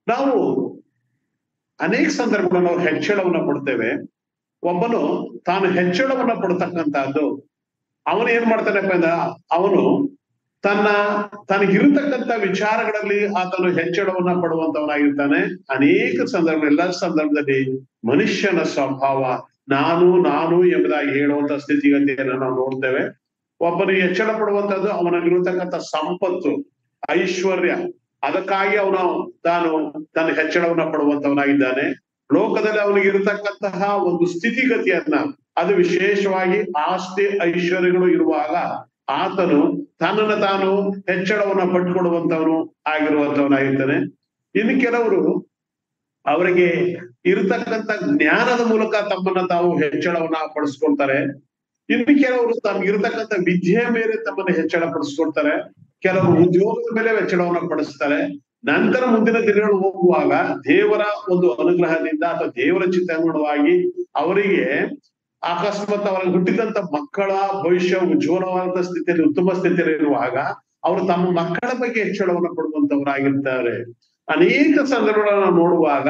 ನಾವು ಅನೇಕ ಸಂದರ್ಭಗಳಲ್ಲಿ ನಾವು ಹೆಚ್ಚಳವನ್ನ ಪಡ್ತೇವೆ ಒಬ್ಬನು ತಾನು ಹೆಚ್ಚಳವನ್ನ ಪಡ್ತಕ್ಕಂತಹದ್ದು ಅವನು ಏನ್ ಮಾಡ್ತಾನಪ್ಪ ಅಂದ ಅವನು ತನ್ನ ತನಗಿರತಕ್ಕಂತ ವಿಚಾರಗಳಲ್ಲಿ ಆತನು ಹೆಚ್ಚಳವನ್ನ ಪಡುವಂತವನಾಗಿರ್ತಾನೆ ಅನೇಕ ಸಂದರ್ಭ ಎಲ್ಲ ಸಂದರ್ಭದಲ್ಲಿ ಮನುಷ್ಯನ ಸ್ವಭಾವ ನಾನು ನಾನು ಎಂಬುದಾಗಿ ಹೇಳುವಂತ ಸ್ಥಿತಿಗತಿಯನ್ನು ನಾವು ನೋಡ್ತೇವೆ ಒಬ್ಬನು ಹೆಚ್ಚಳ ಪಡುವಂತದ್ದು ಅವನಲ್ಲಿರತಕ್ಕಂಥ ಸಂಪತ್ತು ಐಶ್ವರ್ಯ ಅದಕ್ಕಾಗಿ ಅವನು ತಾನು ತನ್ನ ಹೆಚ್ಚಳವನ್ನ ಪಡುವಂತವನಾಗಿದ್ದಾನೆ ಲೋಕದಲ್ಲಿ ಅವನಿಗೆ ಇರತಕ್ಕಂತಹ ಒಂದು ಸ್ಥಿತಿಗತಿಯನ್ನ ಅದು ವಿಶೇಷವಾಗಿ ಆಸ್ತಿ ಐಶ್ವರ್ಯಗಳು ಇರುವಾಗ ಆತನು ತನ್ನನ್ನು ತಾನು ಹೆಚ್ಚಳವನ್ನ ಪಟ್ಕೊಡುವಂತವನು ಆಗಿರುವಂತವನಾಗಿರ್ತಾನೆ ಇನ್ನು ಕೆಲವರು ಅವರಿಗೆ ಇರತಕ್ಕಂತ ಜ್ಞಾನದ ಮೂಲಕ ತಮ್ಮನ್ನ ತಾವು ಹೆಚ್ಚಳವನ್ನ ಪಡಿಸ್ಕೊಳ್ತಾರೆ ಇನ್ನು ಕೆಲವರು ತಮ್ಗಿರ್ತಕ್ಕಂಥ ವಿದ್ಯೆಯ ಮೇಲೆ ತಮ್ಮನ್ನ ಹೆಚ್ಚಳ ಪಡಿಸ್ಕೊಳ್ತಾರೆ ಕೆಲವರು ಉದ್ಯೋಗದ ಮೇಲೆ ಹೆಚ್ಚಳವನ್ನ ಪಡಿಸ್ತಾರೆ ನಂತರ ಮುಂದಿನ ದಿನಗಳು ಹೋಗುವಾಗ ದೇವರ ಒಂದು ಅನುಗ್ರಹದಿಂದ ಅಥವಾ ದೇವರ ಚಿತ್ರಣವಾಗಿ ಅವರಿಗೆ ಅಕಸ್ಮಾತ್ ಅವರಿಗೆ ಹುಟ್ಟಿದಂತ ಮಕ್ಕಳ ಭವಿಷ್ಯ ಉಜ್ವಲವಾದ ಸ್ಥಿತಿಯಲ್ಲಿ ಉತ್ತಮ ಸ್ಥಿತಿಯಲ್ಲಿ ಇರುವಾಗ ಅವರು ತಮ್ಮ ಮಕ್ಕಳ ಬಗ್ಗೆ ಹೆಚ್ಚಳವನ್ನು ಪಡುವಂತವರಾಗಿರ್ತಾರೆ ಅನೇಕ ಸಂದರ್ಭಗಳನ್ನ ನೋಡುವಾಗ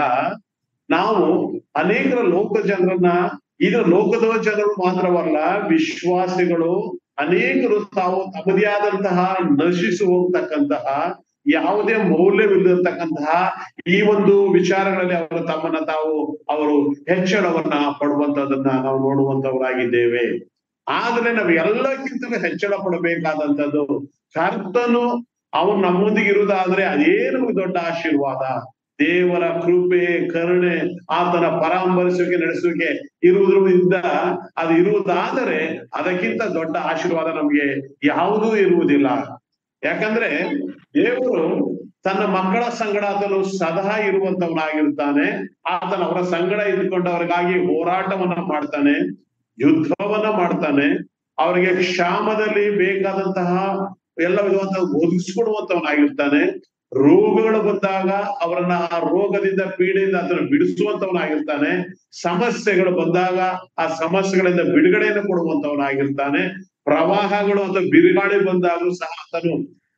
ನಾವು ಅನೇಕರ ಲೋಕ ಜನರನ್ನ ಈಗ ಲೋಕದ ಜನರು ಮಾತ್ರವಲ್ಲ ವಿಶ್ವಾಸಿಗಳು ಅನೇಕರು ತಾವು ತಮ್ಮದೇ ಆದಂತಹ ನಶಿಸಿ ಹೋಗ್ತಕ್ಕಂತಹ ಯಾವುದೇ ಮೌಲ್ಯವಿಲ್ಲತಕ್ಕಂತಹ ಈ ಒಂದು ವಿಚಾರಗಳಲ್ಲಿ ಅವರು ತಮ್ಮನ್ನ ತಾವು ಅವರು ಹೆಚ್ಚಳವನ್ನ ಪಡುವಂತದನ್ನ ನಾವು ನೋಡುವಂತವರಾಗಿದ್ದೇವೆ ಆದ್ರೆ ನಾವು ಎಲ್ಲಕ್ಕಿಂತಲೂ ಹೆಚ್ಚಳ ಪಡಬೇಕಾದಂತದ್ದು ಕರ್ತನು ಅವನು ನಮ್ಮೊಂದಿಗೆ ಇರುವುದಾದ್ರೆ ಅದೇ ನಮಗೆ ದೊಡ್ಡ ಆಶೀರ್ವಾದ ದೇವರ ಕೃಪೆ ಕರುಣೆ ಆತನ ಪರಾಮರಿಸುವಿಕೆ ನಡೆಸುವಿಕೆ ಇರುವುದರಿಂದ ಅದು ಇರುವುದಾದರೆ ಅದಕ್ಕಿಂತ ದೊಡ್ಡ ಆಶೀರ್ವಾದ ನಮ್ಗೆ ಯಾವುದೂ ಇರುವುದಿಲ್ಲ ಯಾಕಂದ್ರೆ ದೇವರು ತನ್ನ ಮಕ್ಕಳ ಸಂಗಡ ಆತನು ಸದಾ ಇರುವಂತವನಾಗಿರ್ತಾನೆ ಆತನ ಅವರ ಸಂಗಡ ಇದ್ದುಕೊಂಡವರಿಗಾಗಿ ಹೋರಾಟವನ್ನ ಮಾಡ್ತಾನೆ ಯುದ್ಧವನ್ನ ಮಾಡ್ತಾನೆ ಅವರಿಗೆ ಕ್ಷಾಮದಲ್ಲಿ ಬೇಕಾದಂತಹ ಎಲ್ಲ ವಿಧವಂತ ಒದಗಿಸ್ಕೊಡುವಂತವನಾಗಿರ್ತಾನೆ ರೋಗಗಳು ಬಂದಾಗ ಅವರನ್ನ ಆ ರೋಗದಿಂದ ಪೀಡೆಯಿಂದ ಅದನ್ನು ಬಿಡಿಸುವಂತವನಾಗಿರ್ತಾನೆ ಸಮಸ್ಯೆಗಳು ಬಂದಾಗ ಆ ಸಮಸ್ಯೆಗಳಿಂದ ಬಿಡುಗಡೆಯನ್ನು ಕೊಡುವಂತವನಾಗಿರ್ತಾನೆ ಪ್ರವಾಹಗಳು ಅಥವಾ ಬಿರುಗಾಳಿ ಬಂದಾಗಲೂ ಸಹ ಆತನು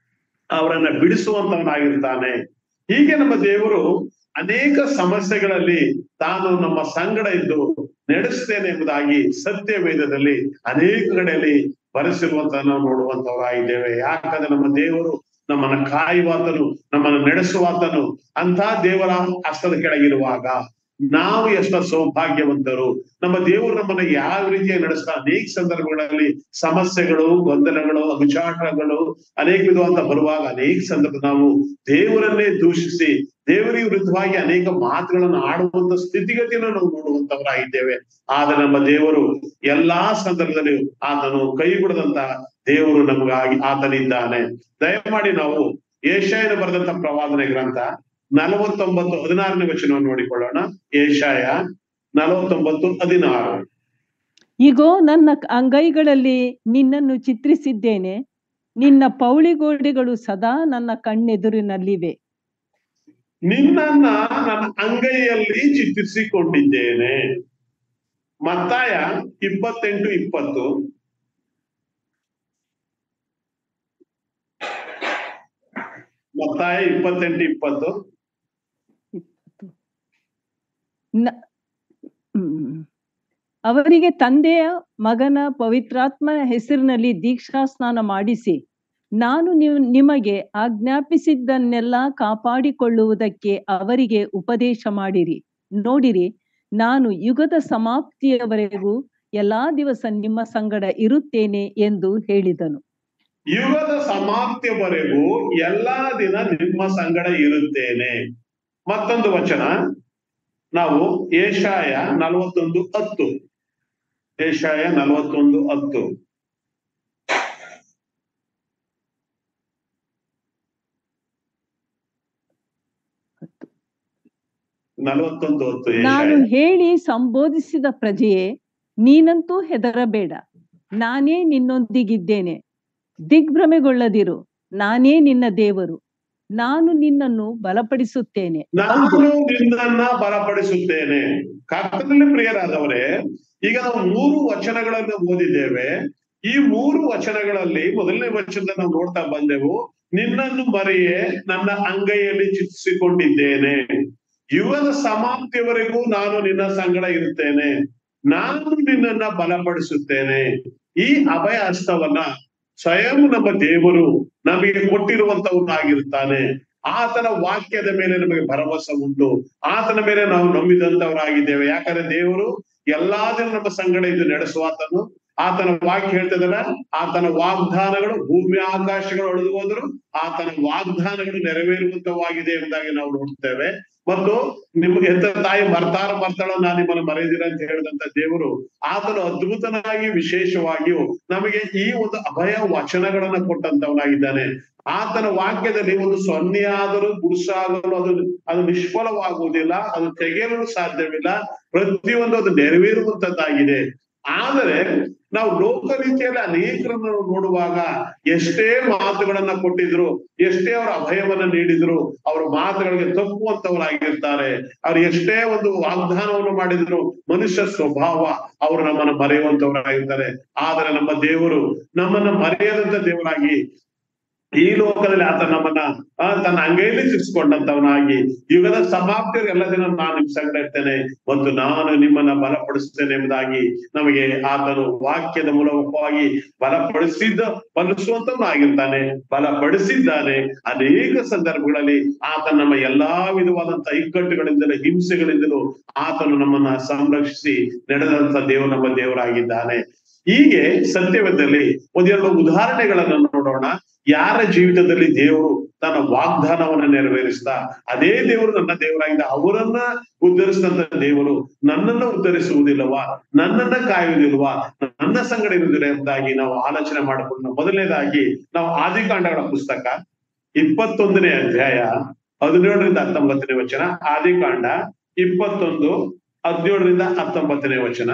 ಅವರನ್ನ ಬಿಡಿಸುವಂತವನಾಗಿರ್ತಾನೆ ಹೀಗೆ ನಮ್ಮ ದೇವರು ಅನೇಕ ಸಮಸ್ಯೆಗಳಲ್ಲಿ ತಾನು ನಮ್ಮ ಸಂಗಡ ಇದ್ದು ನಡೆಸ್ತೇನೆ ಎಂಬುದಾಗಿ ಸತ್ಯ ವೇದದಲ್ಲಿ ಅನೇಕ ಕಡೆಯಲ್ಲಿ ಬರೆಸಿರುವಂತ ನಾವು ನೋಡುವಂತವರಾಗಿದ್ದೇವೆ ಯಾಕಂದ್ರೆ ನಮ್ಮ ದೇವರು ನಮ್ಮನ್ನ ಕಾಯುವಾತನು ನಮ್ಮನ್ನು ನಡೆಸುವಾತನು ಅಂತ ದೇವರ ಹಸ್ತದ ಕೆಳಗಿರುವಾಗ ನಾವು ಎಷ್ಟ ಸೌಭಾಗ್ಯವಂತರು ನಮ್ಮ ದೇವರು ನಮ್ಮನ್ನ ಯಾವ ರೀತಿಯಾಗಿ ನಡೆಸ್ತಾ ಅನೇಕ ಸಂದರ್ಭಗಳಲ್ಲಿ ಸಮಸ್ಯೆಗಳು ಗೊಂದಲಗಳು ಅಭಿಚಾರಗಳು ಅನೇಕ ವಿಧವಂತ ಬರುವಾಗ ಅನೇಕ ಸಂದರ್ಭ ನಾವು ದೇವರನ್ನೇ ದೂಷಿಸಿ ದೇವರಿಗೆ ವಿರುದ್ಧವಾಗಿ ಅನೇಕ ಮಾತುಗಳನ್ನು ಆಡುವಂತ ಸ್ಥಿತಿಗತಿಯನ್ನು ನಾವು ನೋಡುವಂತವರಾಗಿದ್ದೇವೆ ಆದ್ರೆ ನಮ್ಮ ದೇವರು ಎಲ್ಲಾ ಸಂದರ್ಭದಲ್ಲಿ ಆತನು ಕೈ ಬಿಡದಂತ ದೇವರು ನಮಗಾಗಿ ಆತನಿದ್ದಾನೆ ದಯಮಾಡಿ ನಾವು ಏಷಾಯನ ಬರೆದಂತ ಪ್ರವಾದನೆ ಗ್ರಂಥ ನಲವತ್ತೊಂಬತ್ತು ಹದಿನಾರನೇ ವಚನವನ್ನು ನೋಡಿಕೊಳ್ಳೋಣ ಏಷಾಯ ನಲವತ್ತೊಂಬತ್ತು ಹದಿನಾರು ಇಗೋ ನನ್ನ ಅಂಗೈಗಳಲ್ಲಿ ನಿನ್ನನ್ನು ಚಿತ್ರಿಸಿದ್ದೇನೆ ನಿನ್ನ ಪೌಳಿಗೋಡೆಗಳು ಸದಾ ನನ್ನ ಕಣ್ಣೆದುರಿನಲ್ಲಿವೆ ನಿನ್ನನ್ನ ನನ್ನ ಅಂಗೈಯಲ್ಲಿ ಚಿತ್ರಿಸಿಕೊಂಡಿದ್ದೇನೆ ಮತ್ತಾಯ ಇಪ್ಪತ್ತೆಂಟು ಇಪ್ಪತ್ತು ಮತ್ತಾಯ ಇಪ್ಪತ್ತೆಂಟು ಇಪ್ಪತ್ತು ನ- ಹ್ಮ್. ಅವರಿಗೆ ತಂದೆಯ ಮಗನ ಪವಿತ್ರಾತ್ಮನ ಹೆಸರಿನಲ್ಲಿ ದೀಕ್ಷಾ ಸ್ನಾನ ಮಾಡಿಸಿ ನಾನು ನೀವು ನಿಮಗೆ ಆಜ್ಞಾಪಿಸಿದ್ದನ್ನೆಲ್ಲ ಕಾಪಾಡಿಕೊಳ್ಳುವುದಕ್ಕೆ ಅವರಿಗೆ ಉಪದೇಶ ಮಾಡಿರಿ ನೋಡಿರಿ ನಾನು ಯುಗದ ಸಮಾಪ್ತಿಯವರೆಗೂ ಎಲ್ಲಾ ದಿವಸ ನಿಮ್ಮ ಸಂಗಡ ಇರುತ್ತೇನೆ ಎಂದು ಹೇಳಿದನು ಯುಗದ ಸಮಾಪ್ತಿಯವರೆಗೂ ಎಲ್ಲಾ ದಿನ ನಿಮ್ಮ ಸಂಗಡ ಇರುತ್ತೇನೆ ಮತ್ತೊಂದು ವಚನ ನಾವು ಏಷಾಯ ನಲವತ್ತೊಂದು ಹತ್ತು ಏಷಾಯ ನಲವತ್ತೊಂದು ಹತ್ತು ನಲವತ್ತೊಂದು ಹತ್ತು ನಾನು ಏಷಾಯ ಹೇಳಿ ಸಂಬೋಧಿಸಿದ ಪ್ರಜೆಯೇ ನೀನಂತೂ ಹೆದರಬೇಡ ನಾನೇ ನಿನ್ನೊಂದಿಗಿದ್ದೇನೆ ದಿಗ್ಭ್ರಮೆಗೊಳ್ಳದಿರು ನಾನೇ ನಿನ್ನ ದೇವರು ನಾನು ನಿನ್ನನ್ನು ಬಲಪಡಿಸುತ್ತೇನೆ ನಾನು ನಿನ್ನನ್ನ ಬಲಪಡಿಸುತ್ತೇನೆ ಕರ್ತನಲ್ಲಿ ಪ್ರಿಯರಾದವರೇ ಈಗ ನಾವು ಮೂರು ವಚನಗಳನ್ನು ಓದಿದ್ದೇವೆ ಈ ಮೂರು ವಚನಗಳಲ್ಲಿ ಮೊದಲನೇ ವಚನದಲ್ಲಿ ನಾವು ನೋಡ್ತಾ ಬಂದೆವು ನಿನ್ನನ್ನು ಮರೆಯೇ ನನ್ನ ಅಂಗೈಯಲ್ಲಿ ಚಿತ್ರಿಸಿಕೊಂಡಿದ್ದೇನೆ ಯುಗದ ಸಮಾಪ್ತಿಯವರೆಗೂ ನಾನು ನಿನ್ನ ಸಂಗಡ ಇರುತ್ತೇನೆ ನಾನು ನಿನ್ನನ್ನ ಬಲಪಡಿಸುತ್ತೇನೆ ಈ ಅಭಯ ಹಸ್ತವನ್ನ ಸ್ವಯಂ ನಮ್ಮ ದೇವರು ನಮಗೆ ಕೊಟ್ಟಿರುವಂತವನಾಗಿರ್ತಾನೆ ಆತನ ವಾಕ್ಯದ ಮೇಲೆ ನಮಗೆ ಭರವಸೆ ಉಂಟು ಆತನ ಮೇಲೆ ನಾವು ನಂಬಿದಂತವರಾಗಿದ್ದೇವೆ ಯಾಕಂದ್ರೆ ದೇವರು ಎಲ್ಲಾ ದಿನ ನಮ್ಮ ಸಂಗಡ ಇದು ನಡೆಸುವಾತನು ಆತನ ವಾಕ್ಯ ಹೇಳ್ತದಲ್ಲ ಆತನ ವಾಗ್ದಾನಗಳು ಭೂಮಿ ಆಕಾಶಗಳು ಒಡೆದು ಹೋದ್ರು ಆತನ ವಾಗ್ದಾನಗಳು ನೆರವೇರುವಂತವಾಗಿದೆ ಎಂಬುದಾಗಿ ನಾವು ನೋಡ್ತೇವೆ ಮತ್ತು ನಿಮ್ಗೆ ಎಂತ ತಾಯಿ ಮರ್ತಾರ ಮರ್ತಾಳ ನಾನು ನಿಮ್ಮನ್ನು ಮರೆಯದಿರ ಅಂತ ಹೇಳಿದಂತ ದೇವರು ಆತನು ಅದ್ಭುತನಾಗಿ ವಿಶೇಷವಾಗಿಯೂ ನಮಗೆ ಈ ಒಂದು ಅಭಯ ವಚನಗಳನ್ನ ಕೊಟ್ಟಂತವನಾಗಿದ್ದಾನೆ ಆತನ ವಾಕ್ಯದಲ್ಲಿ ಒಂದು ಸೊನ್ನೆ ಆದರೂ ಗುರುಸಾಗಲು ಅದು ಅದು ನಿಷ್ಫಲವಾಗುವುದಿಲ್ಲ ಅದು ತೆಗೆಯಲು ಸಾಧ್ಯವಿಲ್ಲ ಪ್ರತಿಯೊಂದು ಅದು ನೆರವೇರುವಂತದ್ದಾಗಿದೆ ಆದರೆ ನಾವು ಲೋಕ ರೀತಿಯಲ್ಲಿ ಅನೇಕರನ್ನು ನೋಡುವಾಗ ಎಷ್ಟೇ ಮಾತುಗಳನ್ನ ಕೊಟ್ಟಿದ್ರು ಎಷ್ಟೇ ಅವರ ಅಭಯವನ್ನ ನೀಡಿದ್ರು ಅವರ ಮಾತುಗಳಿಗೆ ತಪ್ಪುವಂತವರಾಗಿರ್ತಾರೆ ಅವ್ರು ಎಷ್ಟೇ ಒಂದು ವಾಗ್ದಾನವನ್ನು ಮಾಡಿದ್ರು ಮನುಷ್ಯ ಸ್ವಭಾವ ಅವರು ನಮ್ಮನ್ನ ಮರೆಯುವಂತವರಾಗಿರ್ತಾರೆ ಆದರೆ ನಮ್ಮ ದೇವರು ನಮ್ಮನ್ನ ಮರೆಯದಂತ ದೇವರಾಗಿ ಈ ಲೋಕದಲ್ಲಿ ಆತ ನಮ್ಮನ್ನ ಆ, ತನ್ನ ಅಂಗೈಯಲ್ಲಿ ಸಿಕ್ಸ್ಕೊಂಡಂತವನಾಗಿ ಯುಗದ ಸಮಾಪ್ತಿಯ ಎಲ್ಲ ದಿನ ನಾನು ನಿಮ್ ಸಂಗಡ ಇರ್ತೇನೆ ಮತ್ತು ನಾನು ನಿಮ್ಮನ್ನ ಬಲಪಡಿಸುತ್ತೇನೆ ಎಂಬುದಾಗಿ ನಮಗೆ ಆತನು ವಾಕ್ಯದ ಮೂಲಕವಾಗಿ ಬಲಪಡಿಸಿದ್ದ ಬಲಿಸುವಂತವನಾಗಿರ್ತಾನೆ ಬಲಪಡಿಸಿದ್ದಾನೆ ಅನೇಕ ಸಂದರ್ಭಗಳಲ್ಲಿ ಆತ ನಮ್ಮ ಎಲ್ಲಾ ವಿಧವಾದಂತ ಇಕ್ಕಟ್ಟುಗಳಿಂದಲೂ ಹಿಂಸೆಗಳಿಂದಲೂ ಆತನು ನಮ್ಮನ್ನ ಸಂರಕ್ಷಿಸಿ ನಡೆದಂತ ದೇವರು ನಮ್ಮ ದೇವರಾಗಿದ್ದಾನೆ ಹೀಗೆ ಸತ್ಯವೇದದಲ್ಲಿ ಒಂದೆರಡು ಉದಾಹರಣೆಗಳನ್ನ ನೋಡೋಣ ಯಾರ ಜೀವಿತದಲ್ಲಿ ದೇವರು ತನ್ನ ವಾಗ್ದಾನವನ್ನ ನೆರವೇರಿಸ್ತಾ ಅದೇ ದೇವರು ನನ್ನ ದೇವರಾಗಿದ್ದ ಅವರನ್ನ ಉದ್ಧರಿಸಿದಂತ ದೇವರು ನನ್ನನ್ನ ಉದ್ಧರಿಸುವುದಿಲ್ಲವಾ ನನ್ನನ್ನ ಕಾಯುವುದಿಲ್ವಾ ನನ್ನ ಸಂಗಡ ಇರುವುದಿಲ್ಲ ಎಂಬುದಾಗಿ ನಾವು ಆಲೋಚನೆ ಮಾಡಿಕೊಂಡು ಮೊದಲನೇದಾಗಿ ನಾವು ಆದಿಕಾಂಡಗಳ ಪುಸ್ತಕ ಇಪ್ಪತ್ತೊಂದನೇ ಅಧ್ಯಾಯ ಹದಿನೇಳರಿಂದ ಹತ್ತೊಂಬತ್ತನೇ ವಚನ ಆದಿಕಾಂಡ ಇಪ್ಪತ್ತೊಂದು ಹದಿನೇಳರಿಂದ ಹತ್ತೊಂಬತ್ತನೇ ವಚನ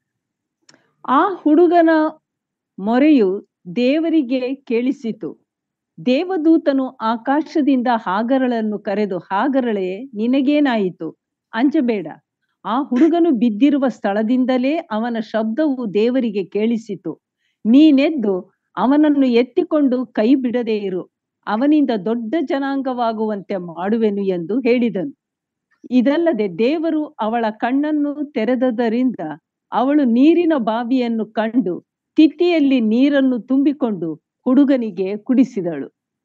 ಆ ಹುಡುಗನ ಮೊರೆಯು ದೇವರಿಗೆ ಕೇಳಿಸಿತು ದೇವದೂತನು ಆಕಾಶದಿಂದ ಹಾಗರಳನ್ನು ಕರೆದು ಹಾಗರಳೆ ನಿನಗೇನಾಯಿತು ಅಂಜಬೇಡ ಆ ಹುಡುಗನು ಬಿದ್ದಿರುವ ಸ್ಥಳದಿಂದಲೇ ಅವನ ಶಬ್ದವು ದೇವರಿಗೆ ಕೇಳಿಸಿತು ನೀನೆದ್ದು ಅವನನ್ನು ಎತ್ತಿಕೊಂಡು ಕೈ ಬಿಡದೇ ಇರು ಅವನಿಂದ ದೊಡ್ಡ ಜನಾಂಗವಾಗುವಂತೆ ಮಾಡುವೆನು ಎಂದು ಹೇಳಿದನು ಇದಲ್ಲದೆ ದೇವರು ಅವಳ ಕಣ್ಣನ್ನು ತೆರೆದದರಿಂದ ಅವಳು ನೀರಿನ ಬಾವಿಯನ್ನು ಕಂಡು ತಿತ್ತಿಯಲ್ಲಿ ನೀರನ್ನು ತುಂಬಿಕೊಂಡು ಹುಡುಗನಿಗೆ ಕುಡಿಸಿದಳು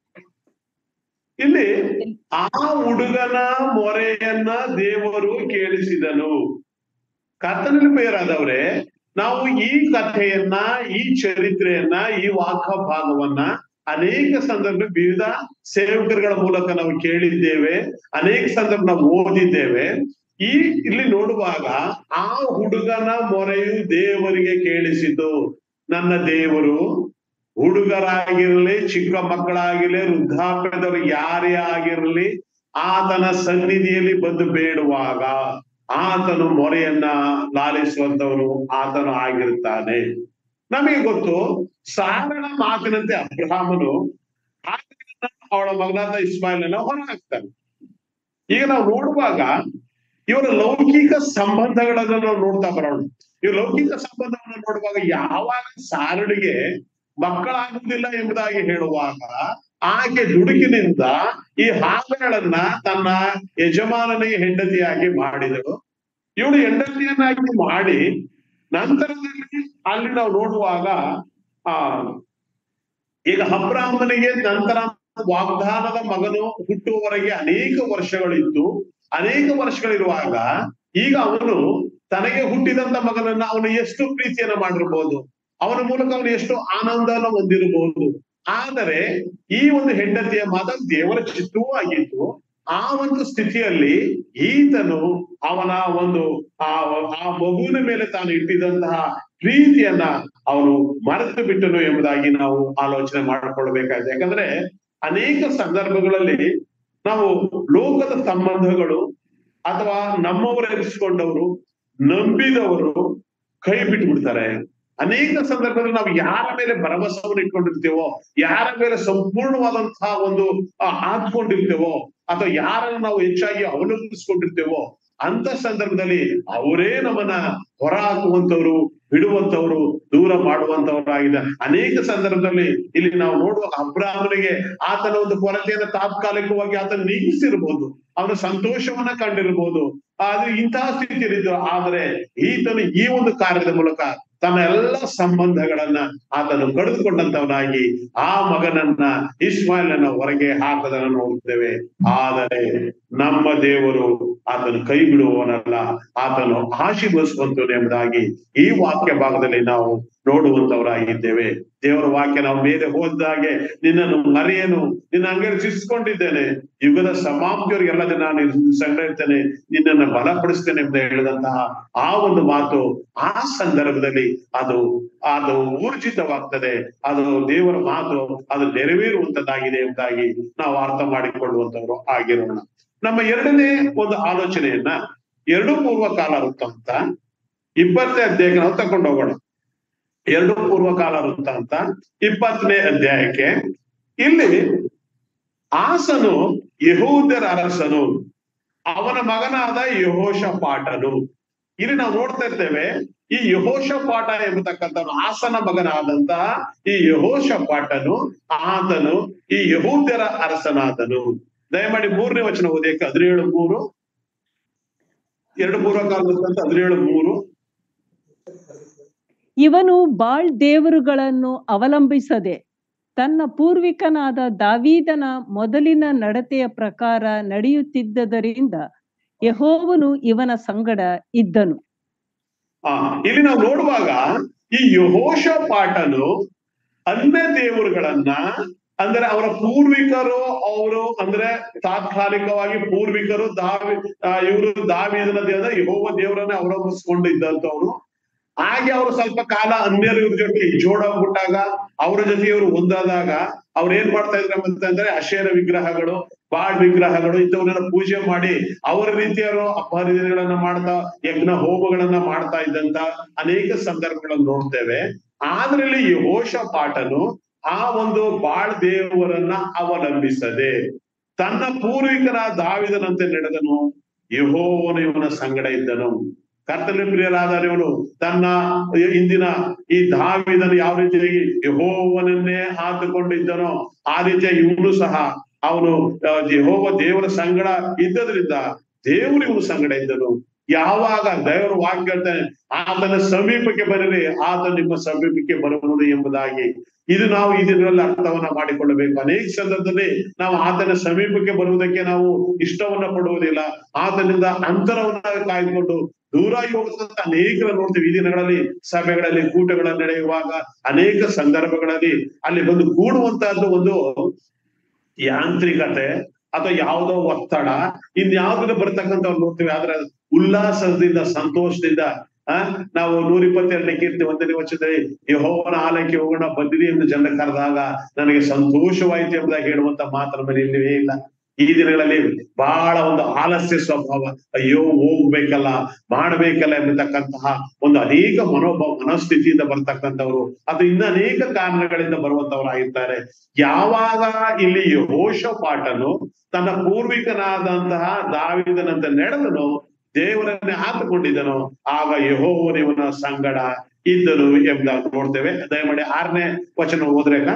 ಇಲ್ಲಿ ಆ ಹುಡುಗನ ಮೊರೆಯನ್ನ ದೇವರು ಕೇಳಿಸಿದನು ಕರ್ತನಲ್ಲಿ ಬೇರಾದವ್ರೆ ನಾವು ಈ ಕಥೆಯನ್ನ ಈ ಚರಿತ್ರೆಯನ್ನ ಈ ವಾಕ ಭಾಗವನ್ನ ಅನೇಕ ಸಂದರ್ಭ ವಿವಿಧ ಸೇವಕರುಗಳ ಮೂಲಕ ನಾವು ಕೇಳಿದ್ದೇವೆ ಅನೇಕ ಸಂದರ್ಭ ನಾವು ಓದಿದ್ದೇವೆ ಈ ಇಲ್ಲಿ ನೋಡುವಾಗ ಆ ಹುಡುಗನ ಮೊರೆಯು ದೇವರಿಗೆ ಕೇಳಿಸಿತು ನನ್ನ ದೇವರು ಹುಡುಗರಾಗಿರ್ಲಿ ಚಿಕ್ಕ ಮಕ್ಕಳಾಗಿರ್ಲಿ ವೃದ್ಧಾಪ್ಯದವರು ಯಾರೇ ಆಗಿರ್ಲಿ ಆತನ ಸನ್ನಿಧಿಯಲ್ಲಿ ಬಂದು ಬೇಡುವಾಗ ಆತನು ಮೊರೆಯನ್ನ ಲಾಲಿಸುವಂತವನು ಆತನು ಆಗಿರುತ್ತಾನೆ ನಮಗೆ ಗೊತ್ತು ಸಾರಳ ಮಾತಿನಂತೆ ಅಬ್ರಹಾಮನು ಹಾಗರನ್ನ ಅವಳ ಮಗನಾದ ಇಸ್ಮಾಯಿಲನ್ನ ಹೊರ ಹಾಕ್ತಾನೆ ಈಗ ನಾವು ನೋಡುವಾಗ ಇವರ ಲೌಕಿಕ ಸಂಬಂಧಗಳನ್ನ ನಾವು ನೋಡ್ತಾ ಬರೋಣ ಈ ಲೌಕಿಕ ಸಂಬಂಧವನ್ನು ನೋಡುವಾಗ ಯಾವಾಗ ಸಾರಳಿಗೆ ಮಕ್ಕಳಾಗುವುದಿಲ್ಲ ಎಂಬುದಾಗಿ ಹೇಳುವಾಗ ಆಕೆ ದುಡುಕಿನಿಂದ ಈ ಹಾಗಗಳನ್ನ ತನ್ನ ಯಜಮಾನನಿಗೆ ಹೆಂಡತಿಯಾಗಿ ಮಾಡಿದಳು ಇವಳು ಹೆಂಡತಿಯನ್ನಾಗಿ ಮಾಡಿ ನಂತರದಲ್ಲಿ ಅಲ್ಲಿ ನಾವು ನೋಡುವಾಗ ಆ ಈಗ ಅಬ್ರಾಹ್ಮನಿಗೆ ನಂತರ ವಾಗ್ದಾನದ ಮಗನು ಹುಟ್ಟುವವರೆಗೆ ಅನೇಕ ವರ್ಷಗಳಿತ್ತು ಅನೇಕ ವರ್ಷಗಳಿರುವಾಗ ಈಗ ಅವನು ತನಗೆ ಹುಟ್ಟಿದಂತ ಮಗನನ್ನ ಅವನು ಎಷ್ಟು ಪ್ರೀತಿಯನ್ನ ಮಾಡಿರ್ಬೋದು ಅವನ ಮೂಲಕ ಅವನು ಎಷ್ಟು ಆನಂದನ ಹೊಂದಿರಬಹುದು ಆದರೆ ಈ ಒಂದು ಹೆಂಡತಿಯ ಮಾತ ದೇವರ ಚಿತ್ತವೂ ಆಗಿತ್ತು ಆ ಒಂದು ಸ್ಥಿತಿಯಲ್ಲಿ ಈತನು ಅವನ ಒಂದು ಆ ಆ ಮಗುವಿನ ಮೇಲೆ ತಾನು ಇಟ್ಟಿದಂತಹ ಪ್ರೀತಿಯನ್ನ ಅವನು ಮರೆತು ಬಿಟ್ಟನು ಎಂಬುದಾಗಿ ನಾವು ಆಲೋಚನೆ ಮಾಡಿಕೊಳ್ಬೇಕಾಗಿದೆ ಯಾಕಂದ್ರೆ ಅನೇಕ ಸಂದರ್ಭಗಳಲ್ಲಿ ನಾವು ಲೋಕದ ಸಂಬಂಧಗಳು ಅಥವಾ ನಮ್ಮವರೆನಿಸಿಕೊಂಡವರು ನಂಬಿದವರು ಕೈ ಬಿಟ್ಟು ಬಿಡ್ತಾರೆ ಅನೇಕ ಸಂದರ್ಭದಲ್ಲಿ ನಾವು ಯಾರ ಮೇಲೆ ಭರವಸೆಯನ್ನು ಇಟ್ಕೊಂಡಿರ್ತೇವೋ ಯಾರ ಮೇಲೆ ಸಂಪೂರ್ಣವಾದಂತಹ ಒಂದು ಆ, ಹಾಕ್ಕೊಂಡಿರ್ತೇವೋ ಅಥವಾ ಯಾರನ್ನು ನಾವು ಹೆಚ್ಚಾಗಿ ಅವಲಂಬಿಸ್ಕೊಂಡಿರ್ತೇವೋ ಅಂತ ಸಂದರ್ಭದಲ್ಲಿ ಅವರೇ ನಮ್ಮನ್ನ ಹೊರ ಹಾಕುವಂತವ್ರು ಬಿಡುವಂತವರು ದೂರ ಮಾಡುವಂತವರಾಗಿದೆ ಅನೇಕ ಸಂದರ್ಭದಲ್ಲಿ ಇಲ್ಲಿ ನಾವು ನೋಡುವ ಅಬ್ರಾಹ್ಮನಿಗೆ ಆತನ ಒಂದು ಕೊರತೆಯನ್ನು ತಾತ್ಕಾಲಿಕವಾಗಿ ಆತನ ನೀಗಿಸಿರ್ಬೋದು ಅವನ ಸಂತೋಷವನ್ನ ಕಂಡಿರ್ಬೋದು ಆದ್ರೆ ಇಂತಹ ಸ್ಥಿತಿಯಲ್ಲಿದ್ದು ಆದ್ರೆ ಈತನು ಈ ಒಂದು ಕಾರ್ಯದ ಮೂಲಕ ತನ್ನ ಎಲ್ಲ ಸಂಬಂಧಗಳನ್ನ ಆತನು ಕಳೆದುಕೊಂಡಂತವನಾಗಿ ಆ ಮಗನನ್ನ ಇಸ್ಮಾಯಿಲನ್ನ ಹೊರಗೆ ಹಾಕದನ್ನ ನೋಡುತ್ತೇವೆ ಆದರೆ ನಮ್ಮ ದೇವರು ಆತನು ಕೈ ಬಿಡುವವನಲ್ಲ ಆತನು ಆಶೀರ್ವದಿಸುವಂತವನು ಎಂಬುದಾಗಿ ಈ ವಾಕ್ಯ ಭಾಗದಲ್ಲಿ ನಾವು ನೋಡುವಂತವರಾಗಿದ್ದೇವೆ ದೇವರ ವಾಕ್ಯ ನಾವು ಮೇಲೆ ಹೋದಾಗೆ ನಿನ್ನನ್ನು ಮರೆಯನು ನಿನ್ನ ಅಂಗಡಿ ಶಿಸ್ಕೊಂಡಿದ್ದೇನೆ ಯುಗದ ಸಮಾಪ್ತಿಯವರಿಗೆಲ್ಲ ನಾನು ಸಂಗ್ರಹಿಸ್ತೇನೆ ನಿನ್ನನ್ನ ಬಲಪಡಿಸ್ತೇನೆ ಅಂತ ಹೇಳಿದಂತಹ ಆ ಒಂದು ಮಾತು ಆ ಸಂದರ್ಭದಲ್ಲಿ ಅದು ಅದು ಊರ್ಜಿತವಾಗ್ತದೆ ಅದು ದೇವರ ಮಾತು ಅದು ನೆರವೇರುವಂತದ್ದಾಗಿದೆ ಎಂಬುದಾಗಿ ನಾವು ಅರ್ಥ ಮಾಡಿಕೊಳ್ಳುವಂತವ್ರು ಆಗಿರೋಣ ನಮ್ಮ ಎರಡನೇ ಒಂದು ಆಲೋಚನೆಯನ್ನ ಎರಡು ಪೂರ್ವಕಾಲ ವೃತ್ತ ಅಂತ ಇಪ್ಪತ್ತನೇ ಅಧ್ಯಾಯಕ್ಕೆ ನಾವು ತಕೊಂಡು ಹೋಗೋಣ ಎರಡು ಪೂರ್ವಕಾಲ ವೃತ್ತ ಅಂತ ಇಪ್ಪತ್ತನೇ ಅಧ್ಯಾಯಕ್ಕೆ ಇಲ್ಲಿ ಆಸನು ಯಹೂದ್ಯರ ಅರಸನು ಅವನ ಮಗನಾದ ಯಹೋಶ ಪಾಠನು ಇಲ್ಲಿ ನಾವು ನೋಡ್ತಾ ಇರ್ತೇವೆ ಈ ಯಹೋಶ ಪಾಠ ಎಂಬತಕ್ಕಂಥ ಆಸನ ಮಗನಾದಂತಹ ಈ ಯಹೋಶ ಪಾಠನು ಆತನು ಈ ಯಹೂದ್ಯರ ಅರಸನಾದನು ದಯಮಾಡಿ ಮೂರನೇ ವಚನ ಓದಿಯಕ್ಕೆ ಹದಿನೇಳು ಮೂರು ಎರಡು ಪೂರ್ವಕಾಲದಂತ ಹದಿನೇಳು ಮೂರು ಇವನು ಬಾಳ್ ದೇವರುಗಳನ್ನು ಅವಲಂಬಿಸದೆ ತನ್ನ ಪೂರ್ವಿಕನಾದ ದಾವೀದನ ಮೊದಲಿನ ನಡತೆಯ ಪ್ರಕಾರ ನಡೆಯುತ್ತಿದ್ದರಿಂದ ಯಹೋವನು ಇವನ ಸಂಗಡ ಇದ್ದನು ಆ ಇಲ್ಲಿ ನಾವು ನೋಡುವಾಗ ಈ ಯಹೋಶ ಪಾಠನು ಅನ್ಯ ದೇವರುಗಳನ್ನ ಅಂದ್ರೆ ಅವರ ಪೂರ್ವಿಕರು ಅವರು ಅಂದ್ರೆ ತಾತ್ಕಾಲಿಕವಾಗಿ ಪೂರ್ವಿಕರು ದಾವಿ ಇವರು ದಾವಿದನ ದೇವರ ಯಹೋವ ದೇವರನ್ನ ಅವಲಂಬಿಸ್ಕೊಂಡು ಇದ್ದಂತವ್ರು ಹಾಗೆ ಅವರು ಸ್ವಲ್ಪ ಕಾಲ ಅನ್ಯರ ಇವ್ರ ಜೊತೆ ಜೋಡಾಗ್ಬಿಟ್ಟಾಗ ಅವರ ಜೊತೆ ಇವರು ಒಂದಾದಾಗ ಅವ್ರು ಏನ್ ಮಾಡ್ತಾ ಇದ್ರ ಅಂತಂದ್ರೆ ಅಶೇರ ವಿಗ್ರಹಗಳು ಬಾಳ್ ವಿಗ್ರಹಗಳು ಇಂಥವನ್ನೆಲ್ಲ ಪೂಜೆ ಮಾಡಿ ಅವರ ರೀತಿಯವರು ಅಪಹರಿಗಳನ್ನ ಮಾಡ್ತಾ ಯಜ್ಞ ಹೋಮಗಳನ್ನ ಮಾಡ್ತಾ ಇದ್ದಂತ ಅನೇಕ ಸಂದರ್ಭಗಳನ್ನು ನೋಡ್ತೇವೆ ಆದ್ರಲ್ಲಿ ಈ ಹೋಷ ಪಾಠನು ಆ ಒಂದು ಬಾಳ್ ದೇವರನ್ನ ಅವಲಂಬಿಸದೆ ತನ್ನ ಪೂರ್ವಿಕರ ದಾವಿದನಂತೆ ನಡೆದನು ಯಹೋವನು ಇವನ ಸಂಗಡ ಇದ್ದನು ಕರ್ತನ ಪ್ರಿಯರಾದ ಇವನು ತನ್ನ ಇಂದಿನ ಈ ದಾವಿದನು ಯಾವ ರೀತಿಯಾಗಿ ಯಹೋವನನ್ನೇ ಆತುಕೊಂಡಿದ್ದನೋ ಆ ರೀತಿಯ ಇವನು ಸಹ ಅವನು ಯಹೋವ ದೇವರ ಸಂಗಡ ಇದ್ದದ್ರಿಂದ ದೇವರು ಇವನು ಸಂಗಡ ಇದ್ದನು ಯಾವಾಗ ದೇವರ ವಾಕ್ಯ ಹೇಳ್ತಾನೆ ಆತನ ಸಮೀಪಕ್ಕೆ ಬರಲಿ ಆತ ನಿಮ್ಮ ಸಮೀಪಕ್ಕೆ ಬರುವುದು ಎಂಬುದಾಗಿ ಇದು ನಾವು ಇದರಲ್ಲಿ ಅರ್ಥವನ್ನ ಮಾಡಿಕೊಳ್ಳಬೇಕು ಅನೇಕ ಸಂದರ್ಭದಲ್ಲಿ ನಾವು ಆತನ ಸಮೀಪಕ್ಕೆ ಬರುವುದಕ್ಕೆ ನಾವು ಇಷ್ಟವನ್ನ ಪಡುವುದಿಲ್ಲ ಆತನಿಂದ ಅಂತರವನ್ನ ಕಾಯ್ದುಕೊಂಡು ದೂರ ಹೋಗುತ್ತಂತ ಅನೇಕರ ನೋಡ್ತೀವಿ ಈ ದಿನಗಳಲ್ಲಿ ಸಭೆಗಳಲ್ಲಿ ಕೂಟಗಳ ನಡೆಯುವಾಗ ಅನೇಕ ಸಂದರ್ಭಗಳಲ್ಲಿ ಅಲ್ಲಿ ಬಂದು ಕೂಡುವಂತಹದ್ದು ಒಂದು ಯಾಂತ್ರಿಕತೆ ಅಥವಾ ಯಾವುದೋ ಒತ್ತಡ ಇನ್ಯಾವ್ದ್ರ ಬರ್ತಕ್ಕಂಥವ್ರು ನೋಡ್ತೀವಿ ಆದ್ರೆ ಉಲ್ಲಾಸದಿಂದ ಸಂತೋಷದಿಂದ ಆ ನಾವು ನೂರ ಇಪ್ಪತ್ತೆರಡನೇ ಕೀರ್ತಿ ಒಂದನೇ ವರ್ಷದಲ್ಲಿ ಯಹೋವನ ಆಲಯಕ್ಕೆ ಹೋಗೋಣ ಬಂದಿರಿ ಎಂದು ಜನ ಕರೆದಾಗ ನನಗೆ ಸಂತೋಷವಾಯಿತು ಎಂಬುದಾಗಿ ಹೇಳುವಂತ ಮಾತ್ರ ಮೇಲೆ ಇಲ್ಲವೇ ಇಲ್ಲ ಈ ದಿನಗಳಲ್ಲಿ ಬಹಳ ಒಂದು ಆಲಸ್ಯ ಸ್ವಭಾವ ಅಯ್ಯೋ ಹೋಗ್ಬೇಕಲ್ಲ ಮಾಡ್ಬೇಕಲ್ಲ ಎಂಬತಕ್ಕಂತಹ ಒಂದು ಅನೇಕ ಮನೋಭಾವ ಮನಸ್ಥಿತಿಯಿಂದ ಬರ್ತಕ್ಕಂಥವ್ರು ಅದು ಇನ್ನ ಅನೇಕ ಕಾರಣಗಳಿಂದ ಬರುವಂತವರಾಗಿರ್ತಾರೆ ಯಾವಾಗ ಇಲ್ಲಿ ಯಹೋಶ ಪಾಠನು ತನ್ನ ಪೂರ್ವಿಕನಾದಂತಹ ದಾವಿದನಂತ ನಡೆದನು ದೇವರನ್ನೇ ಹಾಕಿಕೊಂಡಿದ್ದನು ಆಗ ಯಹೋವನಿವನ ಸಂಗಡ ಇದ್ದನು ಎಂಬುದಾಗಿ ನೋಡ್ತೇವೆ ದಯಮಾಡಿ ಆರನೇ ವಚನ ಓದ್ರೇಕ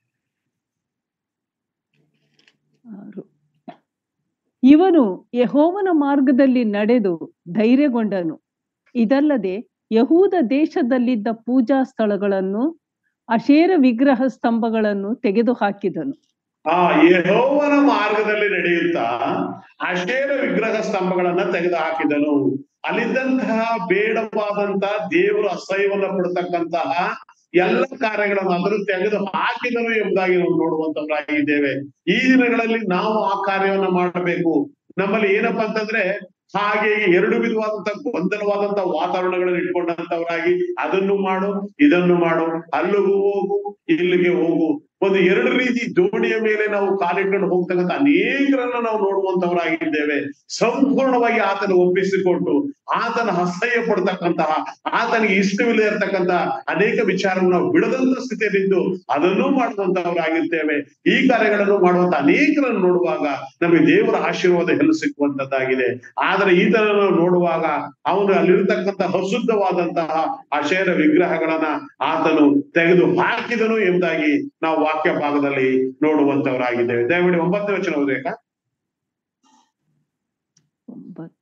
ಇವನು ಯಹೋವನ ಮಾರ್ಗದಲ್ಲಿ ನಡೆದು ಧೈರ್ಯಗೊಂಡನು ಇದಲ್ಲದೆ ಯಹೂದ ದೇಶದಲ್ಲಿದ್ದ ಪೂಜಾ ಸ್ಥಳಗಳನ್ನು ಅಶೇರ ವಿಗ್ರಹ ಸ್ತಂಭಗಳನ್ನು ತೆಗೆದು ಹಾಕಿದನು ಆ ಯಹೋವನ ಮಾರ್ಗದಲ್ಲಿ ನಡೆಯುತ್ತಾ ಅಶೇರ ವಿಗ್ರಹ ಸ್ತಂಭಗಳನ್ನ ತೆಗೆದು ಹಾಕಿದನು ಅಲ್ಲಿದ್ದಂತಹ ಬೇಡವಾದಂತಹ ದೇವರು ಅಸಹ್ಯವನ್ನ ಪಡ್ತಕ್ಕಂತಹ ಎಲ್ಲ ಕಾರ್ಯಗಳನ್ನು ಅದನ್ನು ತೆಗೆದು ಹಾಕಿದನು ಎಂಬುದಾಗಿ ನಾವು ನೋಡುವಂತವರಾಗಿದ್ದೇವೆ ಈ ದಿನಗಳಲ್ಲಿ ನಾವು ಆ ಕಾರ್ಯವನ್ನ ಮಾಡಬೇಕು ನಮ್ಮಲ್ಲಿ ಏನಪ್ಪಾ ಅಂತಂದ್ರೆ ಹಾಗೆ ಎರಡು ವಿಧವಾದಂತ ಗೊಂದಲವಾದಂತ ವಾತಾವರಣಗಳನ್ನು ಇಟ್ಕೊಂಡಂತವರಾಗಿ ಅದನ್ನು ಮಾಡು ಇದನ್ನು ಮಾಡು ಅಲ್ಲಿಗೂ ಹೋಗು ಇಲ್ಲಿಗೆ ಹೋಗು ಒಂದು ಎರಡು ರೀತಿ ದೋಣಿಯ ಮೇಲೆ ನಾವು ಕಾಲಿಟ್ಕೊಂಡು ಹೋಗ್ತಕ್ಕಂಥ ಅನೇಕರನ್ನ ನಾವು ನೋಡುವಂತವರಾಗಿದ್ದೇವೆ ಸಂಪೂರ್ಣವಾಗಿ ಆತನ ಒಪ್ಪಿಸಿಕೊಂಡು ಆತನ ಅಸಹ್ಯ ಪಡ್ತಕ್ಕಂತಹ ಆತನಿಗೆ ಇಷ್ಟವಿಲ್ಲದೆ ಇರತಕ್ಕಂತಹ ಅನೇಕ ವಿಚಾರವನ್ನು ನಾವು ಬಿಡದಂತ ಸ್ಥಿತಿಯಲ್ಲಿದ್ದು ಅದನ್ನೂ ಮಾಡುವಂತವರಾಗಿರ್ತೇವೆ ಈ ಕಾರ್ಯಗಳನ್ನು ಮಾಡುವಂತ ಅನೇಕರನ್ನು ನೋಡುವಾಗ ನಮಗೆ ದೇವರ ಆಶೀರ್ವಾದ ಎಲ್ಲ ಸಿಕ್ಕುವಂತದ್ದಾಗಿದೆ ಆದ್ರೆ ಈತನನ್ನು ನೋಡುವಾಗ ಅವನು ಅಲ್ಲಿರ್ತಕ್ಕಂಥ ಅಶುದ್ಧವಾದಂತಹ ಅಶೇರ ವಿಗ್ರಹಗಳನ್ನ ಆತನು ತೆಗೆದು ಹಾಕಿದನು ಎಂಬುದಾಗಿ ನಾವು ವಾಕ್ಯ ಭಾಗದಲ್ಲಿ ನೋಡುವಂತವರಾಗಿದ್ದೇವೆ ದಯವಿಟ್ಟು ಒಂಬತ್ತನೇ ವಚನ ಓದ್ಬೇಕಾ ಒಂಬತ್ತು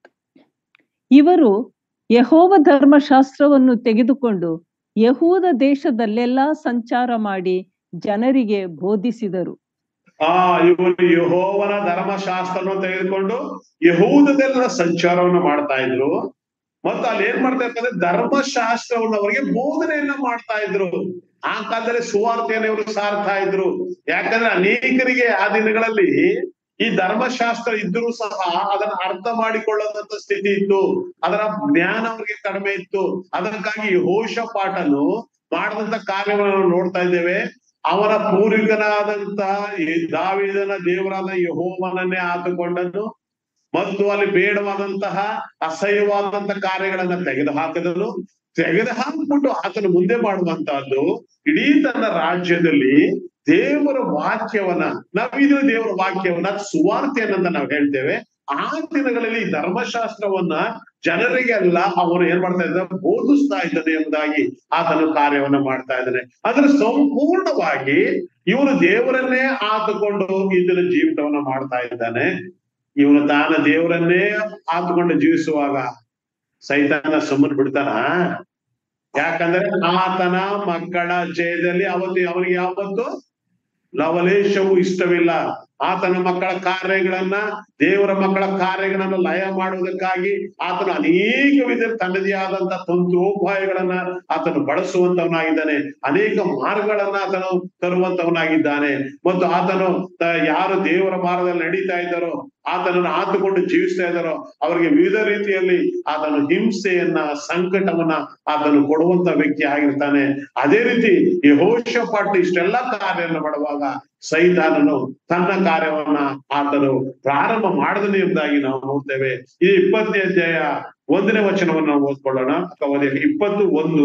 ಇವರು ಯಹೋವ ಧರ್ಮಶಾಸ್ತ್ರವನ್ನು ತೆಗೆದುಕೊಂಡು ಯಹೂದ ದೇಶದಲ್ಲೆಲ್ಲಾ ಸಂಚಾರ ಮಾಡಿ ಜನರಿಗೆ ಬೋಧಿಸಿದರು ಆ ಇವರು ಯಹೋವನ ಧರ್ಮಶಾಸ್ತ್ರವನ್ನು ತೆಗೆದುಕೊಂಡು ಯಹೂದದೆಲ್ಲ ಸಂಚಾರವನ್ನು ಮಾಡ್ತಾ ಇದ್ರು ಮತ್ತು ಅಲ್ಲಿ ಏನ್ ಮಾಡ್ತಾ ಇರ್ತಾರೆ ಧರ್ಮಶಾಸ್ತ್ರವನ್ನು ಅವರಿಗೆ ಬೋಧನೆಯನ್ನ ಮಾಡ್ತಾ ಇದ್ರು ಆ ಕಾಲದಲ್ಲಿ ಸುವಾರ್ತೆಯನ್ನು ಇವರು ಸಾರ್ತಾ ಇದ್ರು ಯಾಕಂದ್ರೆ ಅನೇಕರಿಗೆ ಆ ದಿನಗಳಲ್ಲಿ ಈ ಧರ್ಮಶಾಸ್ತ್ರ ಇದ್ರೂ ಸಹ ಅದನ್ನ ಅರ್ಥ ಮಾಡಿಕೊಳ್ಳದಂತ ಸ್ಥಿತಿ ಇತ್ತು ಅದರ ಜ್ಞಾನ ಅವರಿಗೆ ಕಡಿಮೆ ಇತ್ತು ಅದಕ್ಕಾಗಿ ಹೋಷ ಪಾಠನು ಮಾಡಿದಂತ ಕಾರ್ಯವನ್ನು ನಾವು ನೋಡ್ತಾ ಇದ್ದೇವೆ ಅವನ ಪೂರ್ವಿಕನಾದಂತಹ ಈ ದಾವಿದನ ದೇವರಾದ ಯಹೋವನನ್ನೇ ಆತುಕೊಂಡನು ಮತ್ತು ಅಲ್ಲಿ ಬೇಡವಾದಂತಹ ಅಸಹ್ಯವಾದಂತಹ ಕಾರ್ಯಗಳನ್ನ ತೆಗೆದು ಹಾಕಿದನು ತೆಗೆದು ಹಾಕ್ಬಿಟ್ಟು ಆತನ ಮುಂದೆ ಮಾಡುವಂತಹದ್ದು ಇಡೀ ತನ್ನ ರಾಜ್ಯದಲ್ಲಿ ದೇವರ ವಾಕ್ಯವನ್ನ ನಾವಿದ್ರೆ ದೇವರ ವಾಕ್ಯವನ್ನ ಸುವಾರ್ತೆ ಅನ್ನೋದನ್ನ ನಾವು ಹೇಳ್ತೇವೆ ಆ ದಿನಗಳಲ್ಲಿ ಈ ಧರ್ಮಶಾಸ್ತ್ರವನ್ನ ಜನರಿಗೆಲ್ಲ ಅವನು ಏನ್ ಮಾಡ್ತಾ ಇದ್ದಾನೆ ಬೋಧಿಸ್ತಾ ಇದ್ದಾನೆ ಎಂಬುದಾಗಿ ಆತನು ಕಾರ್ಯವನ್ನ ಮಾಡ್ತಾ ಇದ್ದಾನೆ ಅಂದ್ರೆ ಸಂಪೂರ್ಣವಾಗಿ ಇವನು ದೇವರನ್ನೇ ಆತುಕೊಂಡು ಇದರ ಜೀವಿತವನ್ನ ಮಾಡ್ತಾ ಇದ್ದಾನೆ ಇವನು ತಾನ ದೇವರನ್ನೇ ಆತುಕೊಂಡು ಜೀವಿಸುವಾಗ ಸೈತಾನ ಸುಮ್ಮನೆ ಬಿಡ್ತಾನ ಯಾಕಂದ್ರೆ ಆತನ ಮಕ್ಕಳ ಜಯದಲ್ಲಿ ಅವತ್ತು ಅವನಿಗೆ ಯಾವತ್ತು ಲವಲೇಶವು ಇಷ್ಟವಿಲ್ಲ ಆತನ ಮಕ್ಕಳ ಕಾರ್ಯಗಳನ್ನ ದೇವರ ಮಕ್ಕಳ ಕಾರ್ಯಗಳನ್ನ ಲಯ ಮಾಡುವುದಕ್ಕಾಗಿ ಆತನು ಅನೇಕ ವಿಧ ತನ್ನದೇ ಆದಂತ ತಂತ್ರೋಪಾಯಗಳನ್ನ ಆತನು ಬಳಸುವಂತವನಾಗಿದ್ದಾನೆ ಅನೇಕ ಮಾರ್ಗಗಳನ್ನ ಆತನು ತರುವಂತವನಾಗಿದ್ದಾನೆ ಮತ್ತು ಆತನು ತ- ಯಾರು ದೇವರ ಮಾರ್ಗದಲ್ಲಿ ನಡೀತಾ ಇದ್ದಾರೋ ಆತನನ್ನು ಆತುಕೊಂಡು ಜೀವಿಸ್ತಾ ಇದ್ದಾರೋ ಅವರಿಗೆ ವಿವಿಧ ರೀತಿಯಲ್ಲಿ ಆತನು ಹಿಂಸೆಯನ್ನ ಸಂಕಟವನ್ನ ಆತನು ಕೊಡುವಂತ ವ್ಯಕ್ತಿ ಆಗಿರ್ತಾನೆ ಅದೇ ರೀತಿ ಈ ಹೋಷಪಾಠ ಇಷ್ಟೆಲ್ಲ ಕಾರ್ಯವನ್ನು ಮಾಡುವಾಗ ಸೈತಾನನು ತನ್ನ ಕಾರ್ಯವನ್ನ ಆತನು ಪ್ರಾರಂಭ ಮಾಡದನೆ ಎಂಬುದಾಗಿ ನಾವು ನೋಡ್ತೇವೆ ಈ ಇಪ್ಪತ್ತನೇ ಅಧ್ಯಾಯ ಒಂದನೇ ವಚನವನ್ನು ನಾವು ಓದ್ಕೊಳ್ಳೋಣ ಕವಲಿಯಲ್ಲಿ ಇಪ್ಪತ್ತು ಒಂದು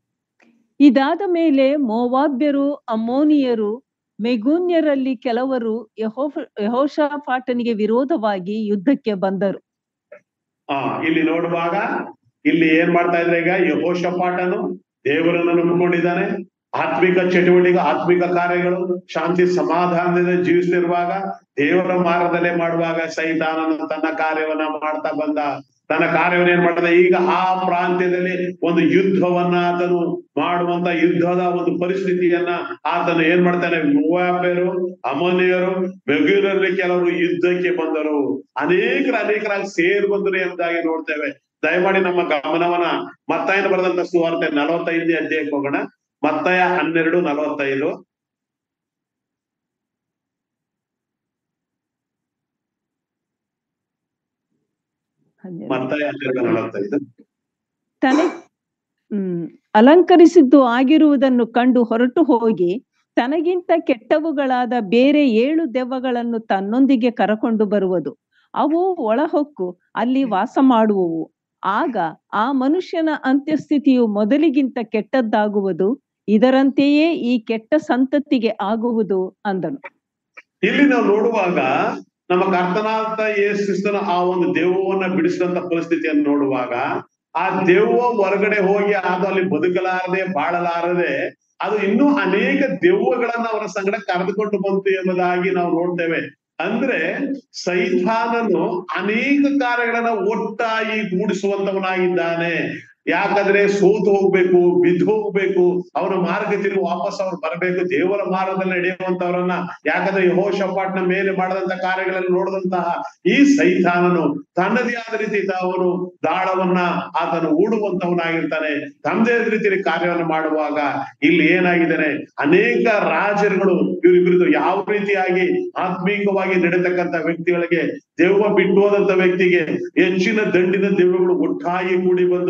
ಇದಾದ ಮೇಲೆ ಮೋವಾಬ್ಯರು ಅಮ್ಮೋನಿಯರು ಮೆಗೂನ್ಯರಲ್ಲಿ ಕೆಲವರು ಯಹೋ ಯಹೋಷಾಫಾಟನಿಗೆ ವಿರೋಧವಾಗಿ ಯುದ್ಧಕ್ಕೆ ಬಂದರು ಆ ಇಲ್ಲಿ ನೋಡುವಾಗ ಇಲ್ಲಿ ಏನ್ ಮಾಡ್ತಾ ಇದ್ರೆ ಈಗ ಯಹೋಷಪಾಟನು ದೇವರನ್ನು ನಂಬಿಕೊಂಡಿದ್ದಾನೆ ಆತ್ಮಿಕ ಚಟುವಟಿಕೆ ಆತ್ಮಿಕ ಕಾರ್ಯಗಳು ಶಾಂತಿ ಸಮಾಧಾನದಿಂದ ಜೀವಿಸ್ತಿರುವಾಗ ದೇವರ ಮಾರ್ಗದಲ್ಲೇ ಮಾಡುವಾಗ ಸೈತಾನನು ತನ್ನ ಕಾರ್ಯವನ್ನ ಮಾಡ್ತಾ ಬಂದ ತನ್ನ ಕಾರ್ಯವನ್ನ ಏನ್ ಮಾಡ್ದ ಈಗ ಆ ಪ್ರಾಂತ್ಯದಲ್ಲಿ ಒಂದು ಯುದ್ಧವನ್ನ ಆತನು ಮಾಡುವಂತ ಯುದ್ಧದ ಒಂದು ಪರಿಸ್ಥಿತಿಯನ್ನ ಆತನು ಏನ್ ಮಾಡ್ತಾನೆ ಮೂವಾಬ್ಯರು ಅಮೋನಿಯರು ಬೆಗೂರಲ್ಲಿ ಕೆಲವರು ಯುದ್ಧಕ್ಕೆ ಬಂದರು ಅನೇಕರು ಅನೇಕರಾಗಿ ಸೇರಿ ಬಂದರು ಎಂಬುದಾಗಿ ನೋಡ್ತೇವೆ ದಯಮಾಡಿ ನಮ್ಮ ಗಮನವನ್ನ ಮತ್ತಾಯನ ಬರೆದಂತ ಸುವಾರ್ತೆ ನಲವತ್ತೈದನೇ ಅಧ್ಯಾಯಕ್ಕೆ ಹೋಗೋಣ ಮತ್ತಾಯ ಹನ್ನೆರಡು ನಲವತ್ತೈದು ಹನ್ನೆರಡು. ಮತ್ತಾಯ ಹನ್ನೆರಡು ನಲವತ್ತೈದು ತಲೆ ಹ್ಮ್ ಅಲಂಕರಿಸಿದ್ದು ಆಗಿರುವುದನ್ನು ಕಂಡು ಹೊರಟು ಹೋಗಿ ತನಗಿಂತ ಕೆಟ್ಟವುಗಳಾದ ಬೇರೆ ಏಳು ದೆವ್ವಗಳನ್ನು ತನ್ನೊಂದಿಗೆ ಕರಕೊಂಡು ಬರುವುದು ಅವು ಒಳಹೊಕ್ಕು ಅಲ್ಲಿ ವಾಸ ಮಾಡುವವು ಆಗ ಆ ಮನುಷ್ಯನ ಅಂತ್ಯಸ್ಥಿತಿಯು ಮೊದಲಿಗಿಂತ ಕೆಟ್ಟದ್ದಾಗುವುದು ಇದರಂತೆಯೇ ಈ ಕೆಟ್ಟ ಸಂತತಿಗೆ ಆಗುವುದು ಅಂದನು ಇಲ್ಲಿ ನಾವು ನೋಡುವಾಗ ನಮ್ಮ ಕರ್ತನಾದ ಯೇಸು ಕ್ರಿಸ್ತನ ಆ ಒಂದು ದೆವ್ವವನ್ನ ಬಿಡಿಸಿದಂತ ಪರಿಸ್ಥಿತಿಯನ್ನು ನೋಡುವಾಗ ಆ ದೆವ್ವ ಹೊರಗಡೆ ಹೋಗಿ ಅದು ಅಲ್ಲಿ ಬದುಕಲಾರದೆ ಬಾಳಲಾರದೆ ಅದು ಇನ್ನೂ ಅನೇಕ ದೆವ್ವಗಳನ್ನ ಅವರ ಸಂಗಡ ಕರೆದುಕೊಂಡು ಬಂತು ಎಂಬುದಾಗಿ ನಾವು ನೋಡ್ತೇವೆ ಅಂದ್ರೆ ಸೈತಾನನು ಅನೇಕ ಕಾರ್ಯಗಳನ್ನ ಒಟ್ಟಾಗಿ ಗೂಡಿಸುವಂತವನಾಗಿದ್ದಾನೆ ಯಾಕಂದ್ರೆ ಸೋತು ಹೋಗ್ಬೇಕು ಬಿದ್ದು ಹೋಗ್ಬೇಕು ಅವನ ಮಾರ್ಗ ತಿರುಗಿ ವಾಪಸ್ ಅವ್ರು ಬರಬೇಕು ದೇವರ ಮಾರ್ಗದಲ್ಲಿ ನಡೆಯುವಂತವರನ್ನ ಯಾಕಂದ್ರೆ ಯಹೋಷಪಾಟ್ನ ಮೇಲೆ ಮಾಡದಂತ ಕಾರ್ಯಗಳನ್ನು ನೋಡಿದಂತಹ ಈ ಸೈತಾನನು ತನ್ನದೇ ಆದ ರೀತಿ ಅವನು ದಾಳವನ್ನ ಆತನು ಹೂಡುವಂತವನಾಗಿರ್ತಾನೆ ತಮ್ಮದೇ ಆದ ರೀತಿಯಲ್ಲಿ ಕಾರ್ಯವನ್ನು ಮಾಡುವಾಗ ಇಲ್ಲಿ ಏನಾಗಿದ್ದಾನೆ ಅನೇಕ ರಾಜರುಗಳು ಇವ್ರ ವಿರುದ್ಧ ಯಾವ ರೀತಿಯಾಗಿ ಆತ್ಮೀಕವಾಗಿ ನಡೀತಕ್ಕಂತ ವ್ಯಕ್ತಿಗಳಿಗೆ ದೆವ್ವ ಬಿಟ್ಟು ಹೋದಂತ ವ್ಯಕ್ತಿಗೆ ಹೆಚ್ಚಿನ ದಂಡಿನ ದೆವ್ವಗಳು ಒಟ್ಟಾಗಿ ಕೂಡಿ ಬಂದು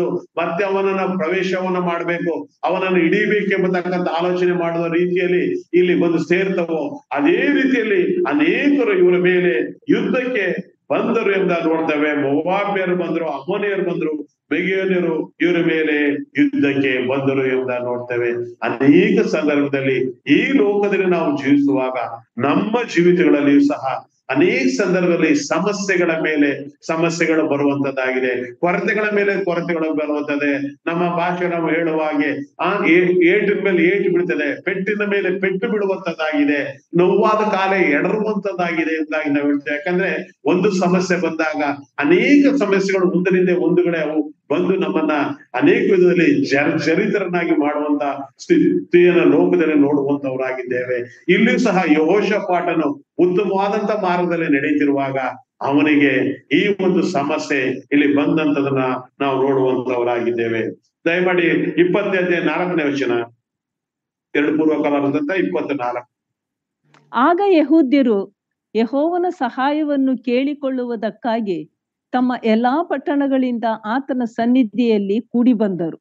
ಮತ್ತೆ ಅವನನ್ನ ಪ್ರವೇಶವನ್ನ ಮಾಡ್ಬೇಕು ಅವನನ್ನು ಹಿಡಿಬೇಕೆಂಬತಕ್ಕಂಥ ಆಲೋಚನೆ ಮಾಡುವ ರೀತಿಯಲ್ಲಿ ಇಲ್ಲಿ ಬಂದು ಸೇರ್ತವೋ ಅದೇ ರೀತಿಯಲ್ಲಿ ಅನೇಕರು ಇವರ ಮೇಲೆ ಯುದ್ಧಕ್ಕೆ ಬಂದರು ಎಂದ ನೋಡ್ತೇವೆ ಮೊವಾಬ್ಯರು ಬಂದ್ರು ಅಮೋನಿಯರು ಬಂದ್ರು ಬೆಗಿಯೋನಿಯರು ಇವರ ಮೇಲೆ ಯುದ್ಧಕ್ಕೆ ಬಂದರು ಎಂದ ನೋಡ್ತೇವೆ ಅನೇಕ ಸಂದರ್ಭದಲ್ಲಿ ಈ ಲೋಕದಲ್ಲಿ ನಾವು ಜೀವಿಸುವಾಗ ನಮ್ಮ ಜೀವಿತಗಳಲ್ಲಿಯೂ ಸಹ ಅನೇಕ ಸಂದರ್ಭದಲ್ಲಿ ಸಮಸ್ಯೆಗಳ ಮೇಲೆ ಸಮಸ್ಯೆಗಳು ಬರುವಂತದ್ದಾಗಿದೆ ಕೊರತೆಗಳ ಮೇಲೆ ಕೊರತೆಗಳು ಬರುವಂತದೆ ನಮ್ಮ ಭಾಷೆ ನಾವು ಹೇಳುವ ಹಾಗೆ ಆ ಏ- ಏಟಿನ ಮೇಲೆ ಏಟು ಬೀಳ್ತದೆ ಪೆಟ್ಟಿನ ಮೇಲೆ ಪೆಟ್ಟು ಬಿಡುವಂತದ್ದಾಗಿದೆ ನೋವಾದ ಕಾಲ ಎಡರುವಂತದ್ದಾಗಿದೆ ಎಂದಾಗಿ ನಾವು ಹೇಳ್ತೇವೆ ಯಾಕಂದ್ರೆ ಒಂದು ಸಮಸ್ಯೆ ಬಂದಾಗ ಅನೇಕ ಸಮಸ್ಯೆಗಳು ಮುಂದಿನಿಂದ ಮುಂದುಗಡೆ ಅವು ಬಂದು ನಮ್ಮನ್ನ ಅನೇಕ ವಿಧದಲ್ಲಿ ಜರ್ ಜರಿತರನ್ನಾಗಿ ಮಾಡುವಂತ ಸ್ಥಿತಿಯನ್ನು ಲೋಕದಲ್ಲಿ ನೋಡುವಂತವರಾಗಿದ್ದೇವೆ ಇಲ್ಲಿಯೂ ಸಹ ಯಹೋಶ ಪಾಠನು ಉತ್ತಮವಾದಂತ ಮಾರ್ಗದಲ್ಲಿ ನಡೀತಿರುವಾಗ ಅವನಿಗೆ ಈ ಒಂದು ಸಮಸ್ಯೆ ಇಲ್ಲಿ ಬಂದಂತದನ್ನ ನಾವು ನೋಡುವಂತವರಾಗಿದ್ದೇವೆ ದಯಮಾಡಿ ಇಪ್ಪತ್ತನೇ ನಾಲ್ಕನೇ ವಚನ ಎರಡು ಪೂರ್ವಕಾಲದಂತ ಇಪ್ಪತ್ತ ನಾಲ್ಕು ಆಗ ಯಹೂದ್ಯರು ಯಹೋವನ ಸಹಾಯವನ್ನು ಕೇಳಿಕೊಳ್ಳುವುದಕ್ಕಾಗಿ ತಮ್ಮ ಎಲ್ಲಾ ಪಟ್ಟಣಗಳಿಂದ ಆತನ ಸನ್ನಿಧಿಯಲ್ಲಿ ಕೂಡಿ ಬಂದರು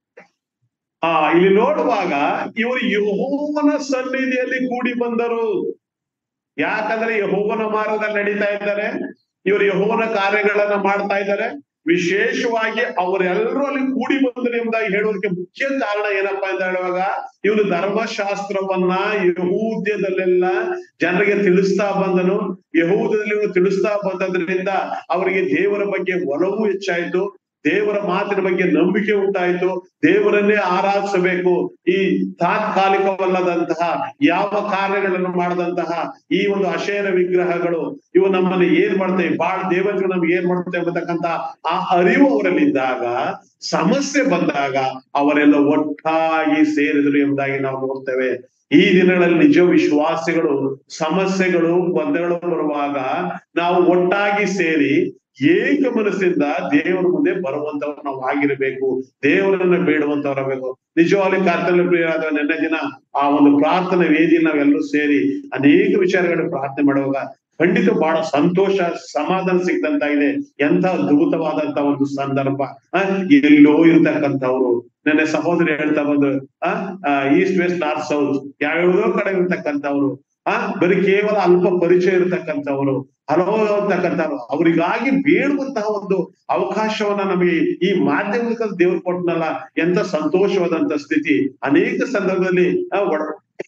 ಆ ಇಲ್ಲಿ ನೋಡುವಾಗ ಇವರು ಯಹೋವನ ಸನ್ನಿಧಿಯಲ್ಲಿ ಕೂಡಿ ಬಂದರು ಯಾಕಂದ್ರೆ ಯಹೋವನ ಮಾರ್ಗದಲ್ಲಿ ನಡೀತಾ ಇದ್ದಾರೆ ಇವರು ಯಹೋವನ ಕಾರ್ಯಗಳನ್ನ ಮಾಡ್ತಾ ಇದ್ದಾರೆ ವಿಶೇಷವಾಗಿ ಅವರೆಲ್ಲರೂ ಅಲ್ಲಿ ಕೂಡಿ ಬಂದರು ಎಂಬುದಾಗಿ ಹೇಳೋದಕ್ಕೆ ಮುಖ್ಯ ಕಾರಣ ಏನಪ್ಪಾ ಅಂತ ಹೇಳುವಾಗ ಇವನು ಧರ್ಮಶಾಸ್ತ್ರವನ್ನ ಯಹೂದ್ಯದಲ್ಲೆಲ್ಲ ಜನರಿಗೆ ತಿಳಿಸ್ತಾ ಬಂದನು ಯಹೂದದಲ್ಲಿ ಇವನು ತಿಳಿಸ್ತಾ ಬಂದದ್ರಿಂದ ಅವರಿಗೆ ದೇವರ ಬಗ್ಗೆ ಒಲವು ಹೆಚ್ಚಾಯಿತು ದೇವರ ಮಾತಿನ ಬಗ್ಗೆ ನಂಬಿಕೆ ಉಂಟಾಯಿತು ದೇವರನ್ನೇ ಆರಾಧಿಸಬೇಕು ಈ ತಾತ್ಕಾಲಿಕವಲ್ಲದಂತಹ ಯಾವ ಕಾರ್ಯಗಳನ್ನು ಮಾಡದಂತಹ ಈ ಒಂದು ಅಶೇರ ವಿಗ್ರಹಗಳು ಇವು ನಮ್ಮಲ್ಲಿ ಏನ್ ಮಾಡ್ತೇವೆ ಬಾಳ್ ದೇವತೆಗಳು ನಮ್ಗೆ ಏನ್ ಮಾಡ್ತೇವೆ ಎಂಬತಕ್ಕಂತ ಆ ಅರಿವು ಅವರಲ್ಲಿದ್ದಾಗ ಸಮಸ್ಯೆ ಬಂದಾಗ ಅವರೆಲ್ಲ ಒಟ್ಟಾಗಿ ಸೇರಿದ್ರು ಎಂಬುದಾಗಿ ನಾವು ನೋಡ್ತೇವೆ ಈ ದಿನಗಳಲ್ಲಿ ನಿಜ ವಿಶ್ವಾಸಿಗಳು ಸಮಸ್ಯೆಗಳು ಗೊಂದಲಗಳು ಬರುವಾಗ ನಾವು ಒಟ್ಟಾಗಿ ಸೇರಿ ಏಕ ಮನಸ್ಸಿಂದ ದೇವರ ಮುಂದೆ ಬರುವಂತವ್ರು ನಾವು ಆಗಿರಬೇಕು ದೇವರನ್ನ ಬೇಡುವಂತವರಬೇಕು ನಿಜವಾಗ್ಲಿ ಕರ್ತವ್ಯ ಪ್ರಿಯರಾದ ನೆನ್ನೆ ದಿನ ಆ ಒಂದು ಪ್ರಾರ್ಥನೆ ವೇದಿಯಲ್ಲಿ ನಾವೆಲ್ಲರೂ ಸೇರಿ ಅನೇಕ ವಿಚಾರಗಳು ಪ್ರಾರ್ಥನೆ ಮಾಡುವಾಗ ಖಂಡಿತ ಬಹಳ ಸಂತೋಷ ಸಮಾಧಾನ ಸಿಕ್ದಂತಾಗಿದೆ ಎಂತ ಅದ್ಭುತವಾದಂತ ಒಂದು ಸಂದರ್ಭ ಆ, ಎಲ್ಲೋ ಇರ್ತಕ್ಕಂಥವ್ರು ನನ್ನ ಸಹೋದರಿ ಹೇಳ್ತಾ ಬಂದ್ರು ಆ ಈಸ್ಟ್ ವೆಸ್ಟ್ ನಾರ್ತ್ ಸೌತ್ ಯಾವ್ಯಾವುದೋ ಕಡೆ ಇರ್ತಕ್ಕಂಥವ್ರು ಆ ಬರೀ ಕೇವಲ ಅಲ್ಪ ಪರಿಚಯ ಇರತಕ್ಕಂಥವ್ರು ಹಲವು ಅಂತಕ್ಕಂಥವ್ರು ಅವರಿಗಾಗಿ ಬೇಡುವಂತಹ ಒಂದು ಅವಕಾಶವನ್ನ ನಮಗೆ ಈ ಮಾಧ್ಯಮಿಕ ದೇವ್ರು ಕೊಟ್ಟನಲ್ಲ ಎಂತ ಸಂತೋಷವಾದಂತ ಸ್ಥಿತಿ ಅನೇಕ ಸಂದರ್ಭದಲ್ಲಿ ಆ, ಒಡ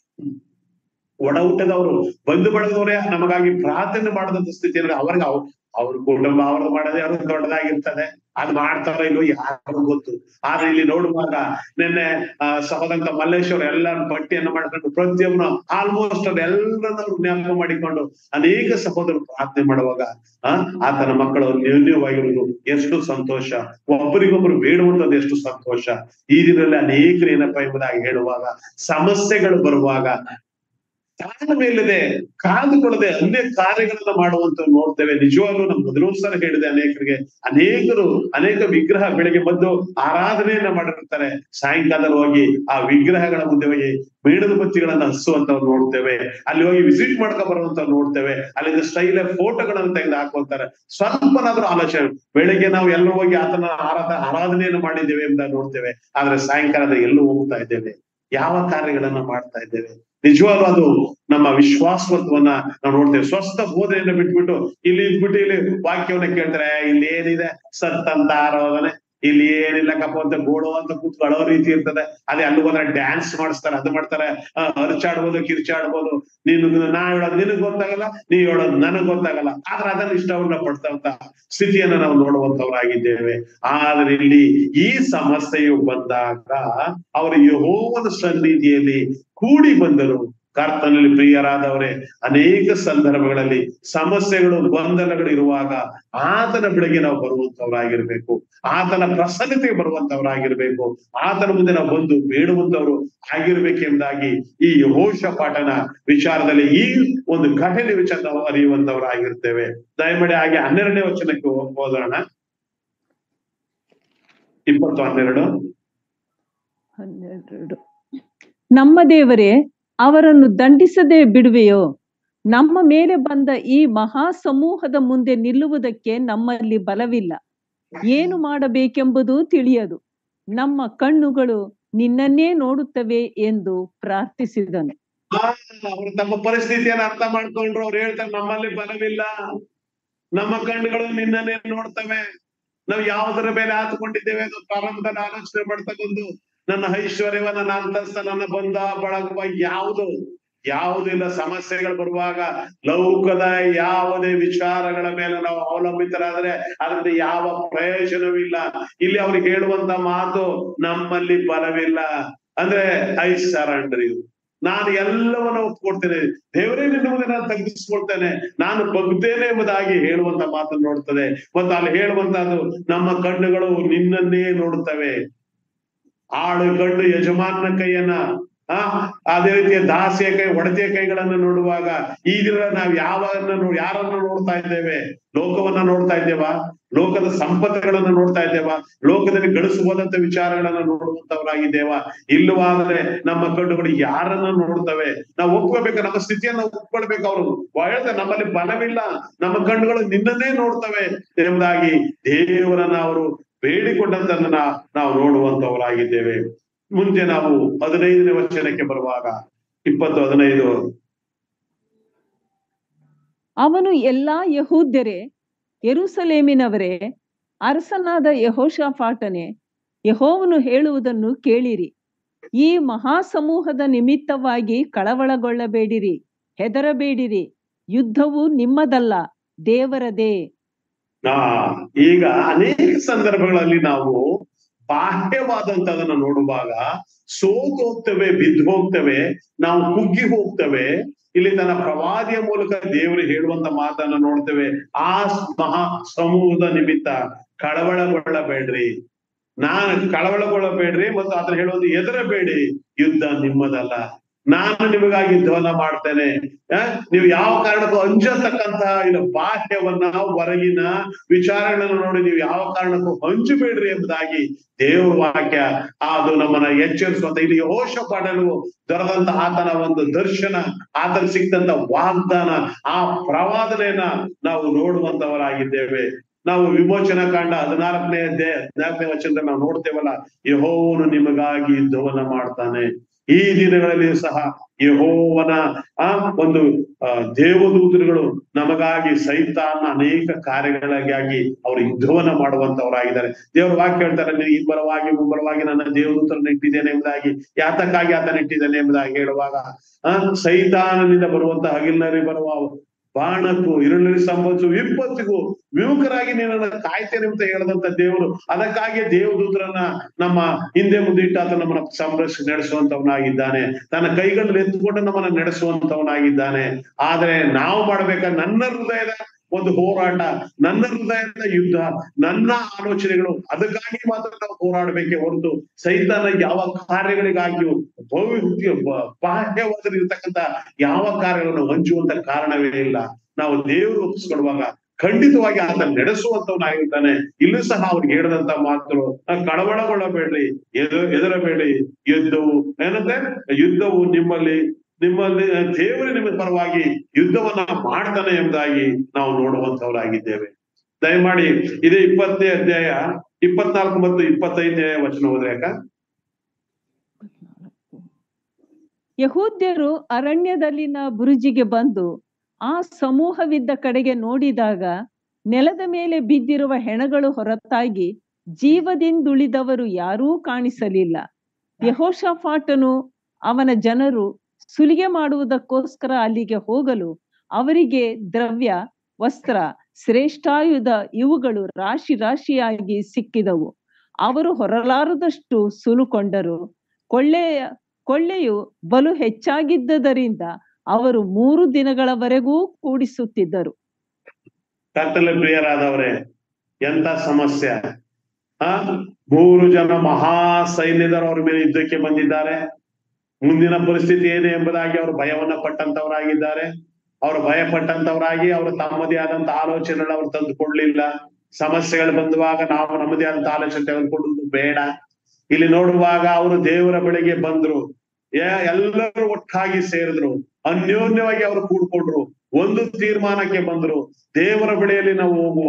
ಒಡ ಹುಟ್ಟದವರು ಬಂಧು ಬಳಗದವರೇ ನಮಗಾಗಿ ಪ್ರಾರ್ಥನೆ ಮಾಡದಂತ ಸ್ಥಿತಿ ಅಂದ್ರೆ ಅವ್ರಿಗೆ ಅವ್ ಅವ್ರ ಕುಟುಂಬ ಅವ್ರದ್ದು ಮಾಡೋದೇ ಅವ್ರದ್ದು ದೊಡ್ಡದಾಗಿರ್ತದೆ ಅದ್ ಮಾಡ್ತಾರೋ ಇಲ್ವೋ ಯಾರು ಗೊತ್ತು ಆದ್ರೆ ಇಲ್ಲಿ ನೋಡುವಾಗ ನಿನ್ನೆ ಆ ಸಹೋದಂತ ಮಲ್ಲೇಶ್ವರ ಎಲ್ಲ ಪಟ್ಟಿಯನ್ನು ಮಾಡ್ಕೊಂಡು ಪ್ರತಿಯೊಬ್ಬನು ಆಲ್ಮೋಸ್ಟ್ ಎಲ್ಲರನ್ನ ಜ್ಞಾಪಕ ಮಾಡಿಕೊಂಡು ಅನೇಕ ಸಹೋದರರು ಪ್ರಾರ್ಥನೆ ಮಾಡುವಾಗ ಆ ಆತನ ಮಕ್ಕಳು ನ್ಯೂನ್ಯವಾಗಿರುವುದು ಎಷ್ಟು ಸಂತೋಷ ಒಬ್ಬರಿಗೊಬ್ಬರು ಬೇಡುವಂತದ್ದು ಎಷ್ಟು ಸಂತೋಷ ಈ ದಿನದಲ್ಲಿ ಅನೇಕರು ಏನಪ್ಪಾ ಎಂಬುದಾಗಿ ಹೇಳುವಾಗ ಸಮಸ್ಯೆಗಳು ಬರುವಾಗ ತಾಳ್ಮೆಯಿಲ್ಲದೆ ಕಾದುಕೊಳ್ಳದೆ ಅನೇಕ ಕಾರ್ಯಗಳನ್ನ ಮಾಡುವಂತ ನೋಡ್ತೇವೆ ನಿಜವಾಗ್ಲೂ ನಮ್ಮ ಮೊದಲು ಸಲ ಹೇಳಿದೆ ಅನೇಕರಿಗೆ ಅನೇಕರು ಅನೇಕ ವಿಗ್ರಹ ಬೆಳಿಗ್ಗೆ ಬಂದು ಆರಾಧನೆಯನ್ನ ಮಾಡಿರ್ತಾರೆ ಸಾಯಂಕಾಲ ಹೋಗಿ ಆ ವಿಗ್ರಹಗಳ ಮುಂದೆ ಹೋಗಿ ಮೇಣದ ಬತ್ತಿಗಳನ್ನ ಹಚ್ಚುವಂತವ್ರು ನೋಡ್ತೇವೆ ಅಲ್ಲಿ ಹೋಗಿ ವಿಸಿಟ್ ಮಾಡ್ಕೊಂಡ್ ಬರುವಂತವ್ರು ನೋಡ್ತೇವೆ ಅಲ್ಲಿಂದ ಸ್ಟೈಲ್ ಫೋಟೋಗಳನ್ನ ತೆಗೆದು ಹಾಕುವಂತಾರೆ ಸ್ವಲ್ಪನಾದ್ರೂ ಆಲೋಚನೆ ಬೆಳಿಗ್ಗೆ ನಾವು ಎಲ್ಲರೂ ಹೋಗಿ ಆತನ ಆರಾಧ ಆರಾಧನೆಯನ್ನು ಮಾಡಿದ್ದೇವೆ ಎಂಬ ನೋಡ್ತೇವೆ ಆದ್ರೆ ಸಾಯಂಕಾಲದ ಎಲ್ಲೂ ಹೋಗ್ತಾ ಇದ್ದೇವೆ ಯಾವ ಕಾರ್ಯಗಳನ್ನ ಮಾಡ್ತಾ ಇದ್ದೇವೆ ನಿಜವಾಗ್ಲೂ ಅದು ನಮ್ಮ ವಿಶ್ವಾಸವತ್ವನ್ನ ನಾವು ನೋಡ್ತೇವೆ ಸ್ವಸ್ಥ ಬೋಧನೆಯನ್ನ ಬಿಟ್ಬಿಟ್ಟು ಇಲ್ಲಿ ಇದ್ಬಿಟ್ಟು ಇಲ್ಲಿ ವಾಕ್ಯವನ್ನ ಕೇಳ್ತಾರೆ ಇಲ್ಲಿ ಏನಿದೆ ಸತ್ತಂತ ಆರಾಧನೆ ಇಲ್ಲಿ ಏನಿಲ್ಲಕ್ಕಪ್ಪ ಅಂತ ಗೋಳು ಅಂತ ಕೂತ್ಕೊಳ್ಳೋ ರೀತಿ ಇರ್ತದೆ ಅದೇ ಅಲ್ಲಿ ಹೋದ್ರೆ ಡ್ಯಾನ್ಸ್ ಮಾಡಿಸ್ತಾರೆ ಅದು ಮಾಡ್ತಾರೆ ಆ, ಅರ್ಚಾಡ್ಬೋದು ಕಿರ್ಚಾಡ್ಬೋದು ನೀನು ನಾ ಹೇಳೋದು ನಿನಗ್ ಗೊತ್ತಾಗಲ್ಲ ನೀ ಹೇಳೋದು ನನಗ್ ಗೊತ್ತಾಗಲ್ಲ ಆದ್ರೆ ಅದನ್ನ ಇಷ್ಟವನ್ನ ಪಡ್ತಂತ ಸ್ಥಿತಿಯನ್ನ ನಾವು ನೋಡುವಂತವರಾಗಿದ್ದೇವೆ ಆದ್ರೆ ಇಲ್ಲಿ ಈ ಸಮಸ್ಯೆಯು ಬಂದಾಗ ಅವರು ಯಹೋವನ ಸನ್ನಿಧಿಯಲ್ಲಿ ಕೂಡಿ ಬಂದರು ಕರ್ತನಲ್ಲಿ ಪ್ರಿಯರಾದವರೇ ಅನೇಕ ಸಂದರ್ಭಗಳಲ್ಲಿ ಸಮಸ್ಯೆಗಳು ಗೊಂದಲಗಳು ಇರುವಾಗ ಆತನ ಬೆಳಗ್ಗೆ ನಾವು ಬರುವಂತವರಾಗಿರ್ಬೇಕು ಆತನ ಪ್ರಸನ್ನತೆಗೆ ಬರುವಂತವರಾಗಿರ್ಬೇಕು ಆತನ ಮುಂದೆ ನಾವು ಬಂದು ಬೇಡುವಂತವರು ಆಗಿರ್ಬೇಕೆಂಬುದಾಗಿ ಈ ಯಹೋಶ ಪಾಠನ ವಿಚಾರದಲ್ಲಿ ಈ ಒಂದು ಘಟನೆ ವಿಚಾರ ನಾವು ಅರಿಯುವಂತವರಾಗಿರ್ತೇವೆ ದಯಮಾಡಿ ಹಾಗೆ ಹನ್ನೆರಡನೇ ವಚನಕ್ಕೆ ಹೋ- ಹೋಗೋಣ ಇಪ್ಪತ್ತು ಹನ್ನೆರಡು ಹನ್ನೆರಡು ನಮ್ಮ ದೇವರೇ ಅವರನ್ನು ದಂಡಿಸದೆ ಬಿಡುವೆಯೋ ನಮ್ಮ ಮೇಲೆ ಬಂದ ಈ ಮಹಾ ಸಮೂಹದ ಮುಂದೆ ನಿಲ್ಲುವುದಕ್ಕೆ ನಮ್ಮಲ್ಲಿ ಬಲವಿಲ್ಲ ಏನು ಮಾಡಬೇಕೆಂಬುದು ತಿಳಿಯದು ನಮ್ಮ ಕಣ್ಣುಗಳು ನಿನ್ನನ್ನೇ ನೋಡುತ್ತವೆ ಎಂದು ಪ್ರಾರ್ಥಿಸಿದನು ಆ, ಅವ್ರು ತಮ್ಮ ಪರಿಸ್ಥಿತಿಯನ್ನು ಅರ್ಥ ಮಾಡ್ಕೊಂಡ್ರು ಅವ್ರು ಹೇಳ್ತಾರೆ ನಮ್ಮಲ್ಲಿ ಬಲವಿಲ್ಲ ನಮ್ಮ ಕಣ್ಣುಗಳು ನಿನ್ನನ್ನೇ ನೋಡ್ತವೆ ನಾವು ಯಾವುದರ ಮೇಲೆ ಹಾತುಕೊಂಡಿದ್ದೇವೆ ಅದು ಪ್ರಾರಂಭದಲ್ಲಿ ಆಲೋಚನೆ ಮಾಡ್ತಕ್ಕಂದು ನನ್ನ ಐಶ್ವರ್ಯವ ನನ್ನ ಅಂತಸ್ತ ನನ್ನ ಬಂಧ ಬಳಗುವ ಯಾವುದು ಯಾವುದಿಲ್ಲ ಸಮಸ್ಯೆಗಳು ಬರುವಾಗ ಲೌಕದ ಯಾವುದೇ ವಿಚಾರಗಳ ಮೇಲೆ ನಾವು ಅವಲಂಬಿತರಾದ್ರೆ ಅದರಿಂದ ಯಾವ ಪ್ರಯೋಜನವಿಲ್ಲ ಇಲ್ಲಿ ಅವ್ರಿಗೆ ಹೇಳುವಂತ ಮಾತು ನಮ್ಮಲ್ಲಿ ಬಲವಿಲ್ಲ ಅಂದ್ರೆ ಐ ಸರಂಡ್ರಿ ನಾನು ಎಲ್ಲವನ್ನ ಒಪ್ಕೊಡ್ತೇನೆ ದೇವರೇ ನಿನ್ನ ಮುಂದೆ ನಾನು ತಗ್ಗಿಸ್ಕೊಳ್ತೇನೆ ನಾನು ಬಗ್ತೇನೆ ಎಂಬುದಾಗಿ ಹೇಳುವಂತ ಮಾತನ್ನು ನೋಡ್ತದೆ ಮತ್ತು ಅಲ್ಲಿ ಹೇಳುವಂತದ್ದು ನಮ್ಮ ಕಣ್ಣುಗಳು ನಿನ್ನನ್ನೇ ನೋಡುತ್ತವೆ ಆಳು ಕಣ್ಣು ಯಜಮಾನ ಕೈಯನ್ನ ಆ ಅದೇ ರೀತಿಯ ದಾಸಿಯ ಕೈ ಒಡತಿಯ ಕೈಗಳನ್ನ ನೋಡುವಾಗ ಈ ದಿನ ನಾವು ಯಾವನ್ನ ನೋಡಿ ಯಾರನ್ನ ನೋಡ್ತಾ ಇದ್ದೇವೆ ಲೋಕವನ್ನ ನೋಡ್ತಾ ಇದ್ದೇವಾ ಲೋಕದ ಸಂಪತ್ತುಗಳನ್ನ ನೋಡ್ತಾ ಇದ್ದೇವಾ ಲೋಕದಲ್ಲಿ ಗಳಿಸಬಹುದಂತ ವಿಚಾರಗಳನ್ನ ನೋಡುವಂತವರಾಗಿದ್ದೇವಾ ಇಲ್ಲವಾದ್ರೆ ನಮ್ಮ ಕಣ್ಣುಗಳು ಯಾರನ್ನ ನೋಡ್ತವೆ ನಾವು ಒಪ್ಕೋಬೇಕು ನಮ್ಮ ಸ್ಥಿತಿಯನ್ನ ಒಪ್ಕೊಳ್ಬೇಕು ಅವರು ಹೇಳ್ತಾರೆ ನಮ್ಮಲ್ಲಿ ಬಲವಿಲ್ಲ ನಮ್ಮ ಕಣ್ಣುಗಳು ನಿನ್ನನ್ನೇ ನೋಡ್ತವೆ ಎಂಬುದಾಗಿ ದೇವರನ್ನ ಅವರು ಬೇಡಿಕೊಂಡಂತನ್ನ ನಾವು ನೋಡುವಂತವರಾಗಿದ್ದೇವೆ ಮುಂದೆ ನಾವು ಹದಿನೈದನೇ ವಚನಕ್ಕೆ ಬರುವಾಗ ಇಪ್ಪತ್ತು ಹದಿನೈದು ಅವನು ಎಲ್ಲಾ ಯಹೂದ್ಯರೇ ಯೆರೂಸಲೇಮಿನವರೇ ಅರಸನಾದ ಯಹೋಷಾಫಾಟನೆ ಯಹೋವನು ಹೇಳುವುದನ್ನು ಕೇಳಿರಿ ಈ ಮಹಾಸಮೂಹದ ನಿಮಿತ್ತವಾಗಿ ಕಳವಳಗೊಳ್ಳಬೇಡಿರಿ ಹೆದರಬೇಡಿರಿ ಯುದ್ಧವು ನಿಮ್ಮದಲ್ಲ ದೇವರದೇ ಆ ಈಗ ಅನೇಕ ಸಂದರ್ಭಗಳಲ್ಲಿ ನಾವು ಬಾಹ್ಯವಾದಂತದನ್ನ ನೋಡುವಾಗ ಸೋತು ಹೋಗ್ತವೆ ಬಿದ್ದು ಹೋಗ್ತವೆ ನಾವು ಕುಗ್ಗಿ ಹೋಗ್ತವೆ ಇಲ್ಲಿ ತನ್ನ ಪ್ರವಾದಿಯ ಮೂಲಕ ದೇವರು ಹೇಳುವಂತ ಮಾತನ್ನ ನೋಡ್ತೇವೆ ಆ ಮಹಾ ಸಮೂಹದ ನಿಮಿತ್ತ ಕಳವಳಗೊಳ್ಳಬೇಡ್ರಿ ನಾನು ಕಳವಳಗೊಳ್ಳಬೇಡ್ರಿ ಮತ್ತು ಅದ್ರ ಹೇಳುವುದು ಎದರಬೇಡಿ ಯುದ್ಧ ನಿಮ್ಮದಲ್ಲ ನಾನು ನಿಮಗಾಗಿ ಯುದ್ಧವನ್ನ ಮಾಡ್ತೇನೆ ಆ, ನೀವು ಯಾವ ಕಾರಣಕ್ಕೂ ಅಂಜತಕ್ಕಂತಹ ಇಲ್ಲ ಬಾಹ್ಯವನ್ನ ಹೊರಗಿನ ವಿಚಾರಗಳನ್ನು ನೋಡಿ ನೀವು ಯಾವ ಕಾರಣಕ್ಕೂ ಹಂಚಬೇಡ್ರಿ ಎಂಬುದಾಗಿ ದೇವರ ವಾಕ್ಯ ಅದು ನಮ್ಮನ್ನ ಎಚ್ಚರಿಸುವಂತ ಇಲ್ಲಿ ಹೋಶ ಪಡಲು ದೊರೆದಂತ ಆತನ ಒಂದು ದರ್ಶನ ಆತನ ಸಿಕ್ತಂತ ವಾಗ್ದಾನ ಆ ಪ್ರವಾದನೆಯನ್ನ ನಾವು ನೋಡುವಂತವರಾಗಿದ್ದೇವೆ ನಾವು ವಿಮೋಚನಾ ಕಾಂಡ ಹದಿನಾಲ್ಕನೇ ಅಧ್ಯಾಯ ಹದಿನಾಲ್ಕನೇ ವಚನದಲ್ಲಿ ನಾವು ನೋಡ್ತೇವಲ್ಲ ಯಹೋವನು ನಿಮಗಾಗಿ ಯುದ್ಧವನ್ನ ಮಾಡ್ತಾನೆ ಈ ದಿನಗಳಲ್ಲಿ ಸಹ ಯಹೋವನ ಆ ಒಂದು ಆ ದೇವದೂತರುಗಳು ನಮಗಾಗಿ ಸೈತಾನ ಅನೇಕ ಕಾರ್ಯಗಳಿಗಾಗಿ ಅವರು ಯುದ್ಧವನ್ನ ಮಾಡುವಂತವರಾಗಿದ್ದಾರೆ ದೇವರ ವಾಕ್ಯ ಹೇಳ್ತಾರೆ ನೀವು ಇಬ್ಬರವಾಗಿ ಮುಂಬರವಾಗಿ ನನ್ನ ದೇವದೂತರನ್ನು ಇಟ್ಟಿದ್ದೇನೆ ಎಂಬುದಾಗಿ ಯಾತಕ್ಕಾಗಿ ಆತನ ಇಟ್ಟಿದ್ದೇನೆ ಎಂಬುದಾಗಿ ಹೇಳುವಾಗ ಆ ಸೈತಾನನಿಂದ ಬರುವಂತ ಹಗಿಲಿನಲ್ಲಿ ಬರುವ ಬಾಣಕ್ಕೂ ಇರುಳಲ್ಲಿ ಸಂಭವಿಸುವ ವಿಪತ್ತಿಗೂ ವಿಮುಖರಾಗಿ ನಿನ್ನನ್ನು ಕಾಯ್ತೇನೆ ಅಂತ ಹೇಳದಂತ ದೇವರು ಅದಕ್ಕಾಗಿ ದೇವದೂತರನ್ನ ನಮ್ಮ ಹಿಂದೆ ಮುಂದೆ ಇಟ್ಟು ಆತ ನಮ್ಮನ್ನ ಸಂರಕ್ಷ ನಡೆಸುವಂತವನಾಗಿದ್ದಾನೆ ತನ್ನ ಕೈಗಳಲ್ಲಿ ಎತ್ತುಕೊಂಡು ನಮ್ಮನ್ನ ನಡೆಸುವಂತವನಾಗಿದ್ದಾನೆ ಆದ್ರೆ ನಾವು ಮಾಡ್ಬೇಕ ನನ್ನ ಹೃದಯದ ಒಂದು ಹೋರಾಟ ನನ್ನ ಹೃದಯದ ಯುದ್ಧ ನನ್ನ ಆಲೋಚನೆಗಳು ಅದಕ್ಕಾಗಿ ಮಾತ್ರ ನಾವು ಹೋರಾಡಬೇಕೇ ಹೊರತು ಸೈತಾನ ಯಾವ ಕಾರ್ಯಗಳಿಗಾಗಿಯೂ ಭವ್ಯ ಬಾಹ್ಯವಾದಲ್ಲಿರ್ತಕ್ಕಂಥ ಯಾವ ಕಾರ್ಯಗಳನ್ನು ಹಂಚುವಂತ ಕಾರಣವೇ ಇಲ್ಲ ನಾವು ದೇವರು ಒಪ್ಪಿಸ್ಕೊಡುವಾಗ ಖಂಡಿತವಾಗಿ ಆತ ನಡೆಸುವಂತವನಾಗಿರ್ತಾನೆ ಇಲ್ಲೂ ಸಹ ಅವ್ರಿಗೆ ಹೇಳಿದಂತ ಮಾತುಗಳು "ನಾವ್ ಕಳವಳಗೊಳ್ಳಬೇಡ್ರಿ ಎದು ಎದುರಬೇಡಿ ಯುದ್ಧವು ಏನಂದ್ರೆ ಯುದ್ಧವು ನಿಮ್ಮಲ್ಲಿ ನಿಮ್ಮಲ್ಲಿ ದೇವರು ನಿಮ್ಮ ಪರವಾಗಿ ಯುದ್ಧವನ್ನ ಮಾಡ್ತಾನೆ ಎಂಬುದಾಗಿ ನಾವು ನೋಡುವಂತವರಾಗಿದ್ದೇವೆ ದಯಮಾಡಿ ಇದೇ ಇಪ್ಪತ್ತನೇ ಅಧ್ಯಾಯ ಇಪ್ಪತ್ನಾಲ್ಕು ಮತ್ತು ಇಪ್ಪತ್ತೈದನೇ ವಚನ ಹೋದ್ರೆ ಯಾಕ ಯಹೂದ್ಯರು ಅರಣ್ಯದಲ್ಲಿನ ಬುರುಜಿಗೆ ಬಂದು ಆ ಸಮೂಹವಿದ್ದ ಕಡೆಗೆ ನೋಡಿದಾಗ ನೆಲದ ಮೇಲೆ ಬಿದ್ದಿರುವ ಹೆಣಗಳು ಹೊರತಾಗಿ ಜೀವದಿಂದುಳಿದವರು ಯಾರೂ ಕಾಣಿಸಲಿಲ್ಲ ಯಹೋಷಾಫಾಟನು ಅವನ ಜನರು ಸುಲಿಗೆ ಮಾಡುವುದಕ್ಕೋಸ್ಕರ ಅಲ್ಲಿಗೆ ಹೋಗಲು ಅವರಿಗೆ ದ್ರವ್ಯ ವಸ್ತ್ರ ಶ್ರೇಷ್ಠಾಯುಧ ಇವುಗಳು ರಾಶಿ ರಾಶಿಯಾಗಿ ಸಿಕ್ಕಿದವು ಅವರು ಹೊರಲಾರದಷ್ಟು ಸುಲುಕೊಂಡರು ಕೊಳ್ಳೆಯ ಕೊಳ್ಳೆಯು ಬಲು ಹೆಚ್ಚಾಗಿದ್ದರಿಂದ ಅವರು ಮೂರು ದಿನಗಳವರೆಗೂ ಕೂಡಿಸುತ್ತಿದ್ದರು ಕರ್ತಲೆ ಪ್ರಿಯರಾದವರೇ ಎಂತ ಸಮಸ್ಯೆ ಆ ಮೂರು ಜನ ಮಹಾ ಸೈನ್ಯದವರು ಅವ್ರ ಮೇಲೆ ಯುದ್ಧಕ್ಕೆ ಬಂದಿದ್ದಾರೆ ಮುಂದಿನ ಪರಿಸ್ಥಿತಿ ಏನು ಎಂಬುದಾಗಿ ಅವರು ಭಯವನ್ನ ಪಟ್ಟಂತವರಾಗಿದ್ದಾರೆ ಅವರು ಭಯ ಪಟ್ಟಂತವರಾಗಿ ಅವರು ತಮ್ಮದೇ ಆದಂತ ಆಲೋಚನೆಗಳು ಅವ್ರು ತಂದುಕೊಳ್ಳಿಲ್ಲ ಸಮಸ್ಯೆಗಳು ಬಂದುವಾಗ ನಾವು ನಮ್ಮದೇ ಆದಂತ ಆಲೋಚನೆ ತೆಗೆದುಕೊಳ್ಳುವುದು ಬೇಡ ಇಲ್ಲಿ ನೋಡುವಾಗ ಅವರು ದೇವರ ಬಳಿಗೆ ಬಂದ್ರು ಏ- ಎಲ್ಲರೂ ಒಟ್ಟಾಗಿ ಸೇರಿದ್ರು ಅನ್ಯೋನ್ಯವಾಗಿ ಅವರು ಕೂಡ್ಕೊಂಡ್ರು ಒಂದು ತೀರ್ಮಾನಕ್ಕೆ ಬಂದ್ರು ದೇವರ ಬಳಿಯಲ್ಲಿ ನಾವು ಹೋಗುವ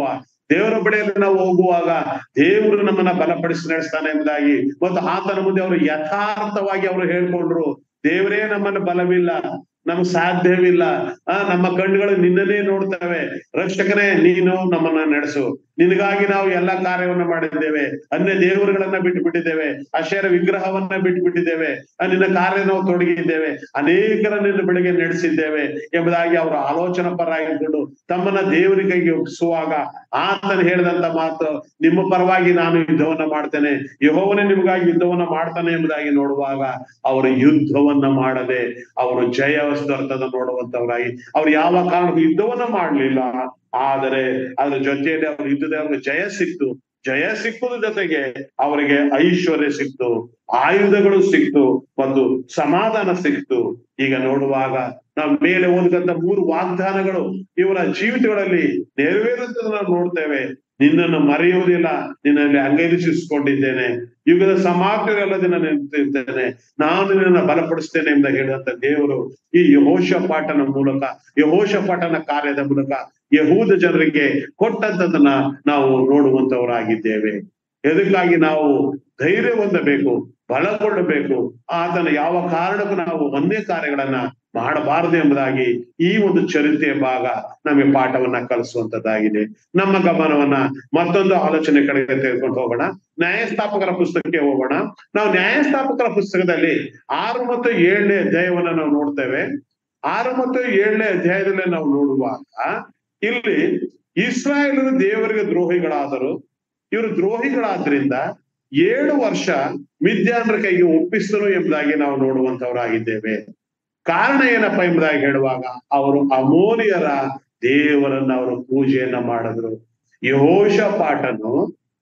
ದೇವರ ಬಳಿಯಲ್ಲಿ ನಾವು ಹೋಗುವಾಗ ದೇವರು ನಮ್ಮನ್ನ ಬಲಪಡಿಸಿ ನಡೆಸ್ತಾನೆ ಎಂಬುದಾಗಿ ಮತ್ತು ಆತನ ಮುಂದೆ ಅವರು ಯಥಾರ್ಥವಾಗಿ ಅವರು ಹೇಳ್ಕೊಂಡ್ರು ದೇವರೇ ನಮ್ಮನ್ನು ಬಲವಿಲ್ಲ ನಮ್ಗೆ ಸಾಧ್ಯವಿಲ್ಲ ಆ ನಮ್ಮ ಕಣ್ಣುಗಳು ನಿನ್ನನ್ನೇ ನೋಡ್ತವೆ ರಕ್ಷಕನೇ ನೀನು ನಮ್ಮನ್ನ ನಡೆಸು ನಿನಗಾಗಿ ನಾವು ಎಲ್ಲಾ ಕಾರ್ಯವನ್ನ ಮಾಡಿದ್ದೇವೆ ಅನ್ಯ ದೇವರುಗಳನ್ನ ಬಿಟ್ಟು ಬಿಟ್ಟಿದ್ದೇವೆ ಅಶೇರ ವಿಗ್ರಹವನ್ನ ಬಿಟ್ಟು ಬಿಟ್ಟಿದ್ದೇವೆ ಆ ನಿನ್ನ ಕಾರ್ಯ ನಾವು ತೊಡಗಿದ್ದೇವೆ ಅನೇಕರ ನಿನ್ನ ಬೆಳಿಗ್ಗೆ ನಡೆಸಿದ್ದೇವೆ ಎಂಬುದಾಗಿ ಅವರು ಆಲೋಚನಾ ಪರಾಗಿಕೊಂಡು ತಮ್ಮನ್ನ ದೇವರ ಕೈಗೆ ಒಪ್ಪಿಸುವಾಗ ಆತನು ಹೇಳಿದಂತ ಮಾತು ನಿಮ್ಮ ಪರವಾಗಿ ನಾನು ಯುದ್ಧವನ್ನ ಮಾಡ್ತೇನೆ ಯಹೋವನೇ ನಿಮಗಾಗಿ ಯುದ್ಧವನ್ನ ಮಾಡ್ತಾನೆ ಎಂಬುದಾಗಿ ನೋಡುವಾಗ ಅವರು ಯುದ್ಧವನ್ನ ಮಾಡದೆ ಅವರು ಜಯ ದೊರೆತದ ನೋಡುವಂತವರಾಗಿ ಅವ್ರು ಯಾವ ಕಾರಣಕ್ಕೂ ಯುದ್ಧವನ್ನ ಮಾಡ್ಲಿಲ್ಲ ಆದರೆ ಅದ್ರ ಜೊತೆಯಲ್ಲಿ ಅವ್ರ ಯುದ್ಧದ ಅವ್ರಿಗೆ ಜಯ ಸಿಕ್ತು ಜಯ ಸಿಕ್ಕುದ ಜೊತೆಗೆ ಅವರಿಗೆ ಐಶ್ವರ್ಯ ಸಿಕ್ತು ಆಯುಧಗಳು ಸಿಕ್ತು ಮತ್ತು ಸಮಾಧಾನ ಸಿಕ್ತು ಈಗ ನೋಡುವಾಗ ನಾವು ಮೇಲೆ ಓದಿದಂತ ಮೂರು ವಾಗ್ದಾನಗಳು ಇವರ ಜೀವಿತಗಳಲ್ಲಿ ನೆರವೇರುತ್ತದೆ ನಾವು ನೋಡ್ತೇವೆ ನಿನ್ನನ್ನು ಮರೆಯುವುದಿಲ್ಲ ನಿನ್ನಲ್ಲಿ ಅಂಗೈಲಿಸಿಕೊಂಡಿದ್ದೇನೆ ಯುಗದ ಸಮಾಪ್ತಿಯಲ್ಲ ದಿನ ನೆನಪಿರ್ತೇನೆ ನಾನು ನಿನ್ನನ್ನು ಬಲಪಡಿಸ್ತೇನೆ ಎಂಬ ಹೇಳಿದಂತ ದೇವರು ಈ ಯಹೋಶ ಪಾಠನ ಮೂಲಕ ಯಹೋಶ ಪಾಠನ ಕಾರ್ಯದ ಮೂಲಕ ಯಹೂದ ಜನರಿಗೆ ಕೊಟ್ಟಂತದನ್ನ ನಾವು ನೋಡುವಂತವರಾಗಿದ್ದೇವೆ ಎದಕ್ಕಾಗಿ ನಾವು ಧೈರ್ಯ ಹೊಂದಬೇಕು ಬಲಗೊಳ್ಳಬೇಕು ಆತನ ಯಾವ ಕಾರಣಕ್ಕೂ ನಾವು ಒಂದೇ ಕಾರ್ಯಗಳನ್ನ ಮಾಡಬಾರದು ಎಂಬುದಾಗಿ ಈ ಒಂದು ಚರಿತ್ರೆಯ ಭಾಗ ನಮಗೆ ಪಾಠವನ್ನ ಕಲಿಸುವಂತದ್ದಾಗಿದೆ ನಮ್ಮ ಗಮನವನ್ನ ಮತ್ತೊಂದು ಆಲೋಚನೆ ಕಡೆಗೆ ತೆಗೆದುಕೊಂಡು ಹೋಗೋಣ ನ್ಯಾಯಸ್ಥಾಪಕರ ಪುಸ್ತಕಕ್ಕೆ ಹೋಗೋಣ ನಾವು ನ್ಯಾಯಸ್ಥಾಪಕರ ಪುಸ್ತಕದಲ್ಲಿ ಆರು ಮತ್ತು ಏಳನೇ ಅಧ್ಯಾಯವನ್ನ ನಾವು ನೋಡ್ತೇವೆ ಆರು ಮತ್ತು ಏಳನೇ ಅಧ್ಯಾಯದಲ್ಲಿ ನಾವು ನೋಡುವಾಗ ಇಲ್ಲಿ ಇಸ್ರಾಯೇಲರು ದೇವರಿಗೆ ದ್ರೋಹಿಗಳಾದರು ಇವರು ದ್ರೋಹಿಗಳಾದ್ರಿಂದ ಏಳು ವರ್ಷ ಮಿದ್ಯಾನರ ಕೈಗೆ ಒಪ್ಪಿಸಿದರು ಎಂಬುದಾಗಿ ನಾವು ನೋಡುವಂತವರಾಗಿದ್ದೇವೆ ಕಾರಣ ಏನಪ್ಪಾ ಎಂಬುದಾಗಿ ಹೇಳುವಾಗ ಅವರು ಅಮೋನಿಯರ ದೇವರನ್ನ ಅವರು ಪೂಜೆಯನ್ನ ಮಾಡಿದ್ರು ಯಹೋಶ ಪಾಠನು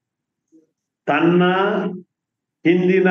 ತನ್ನ ಹಿಂದಿನ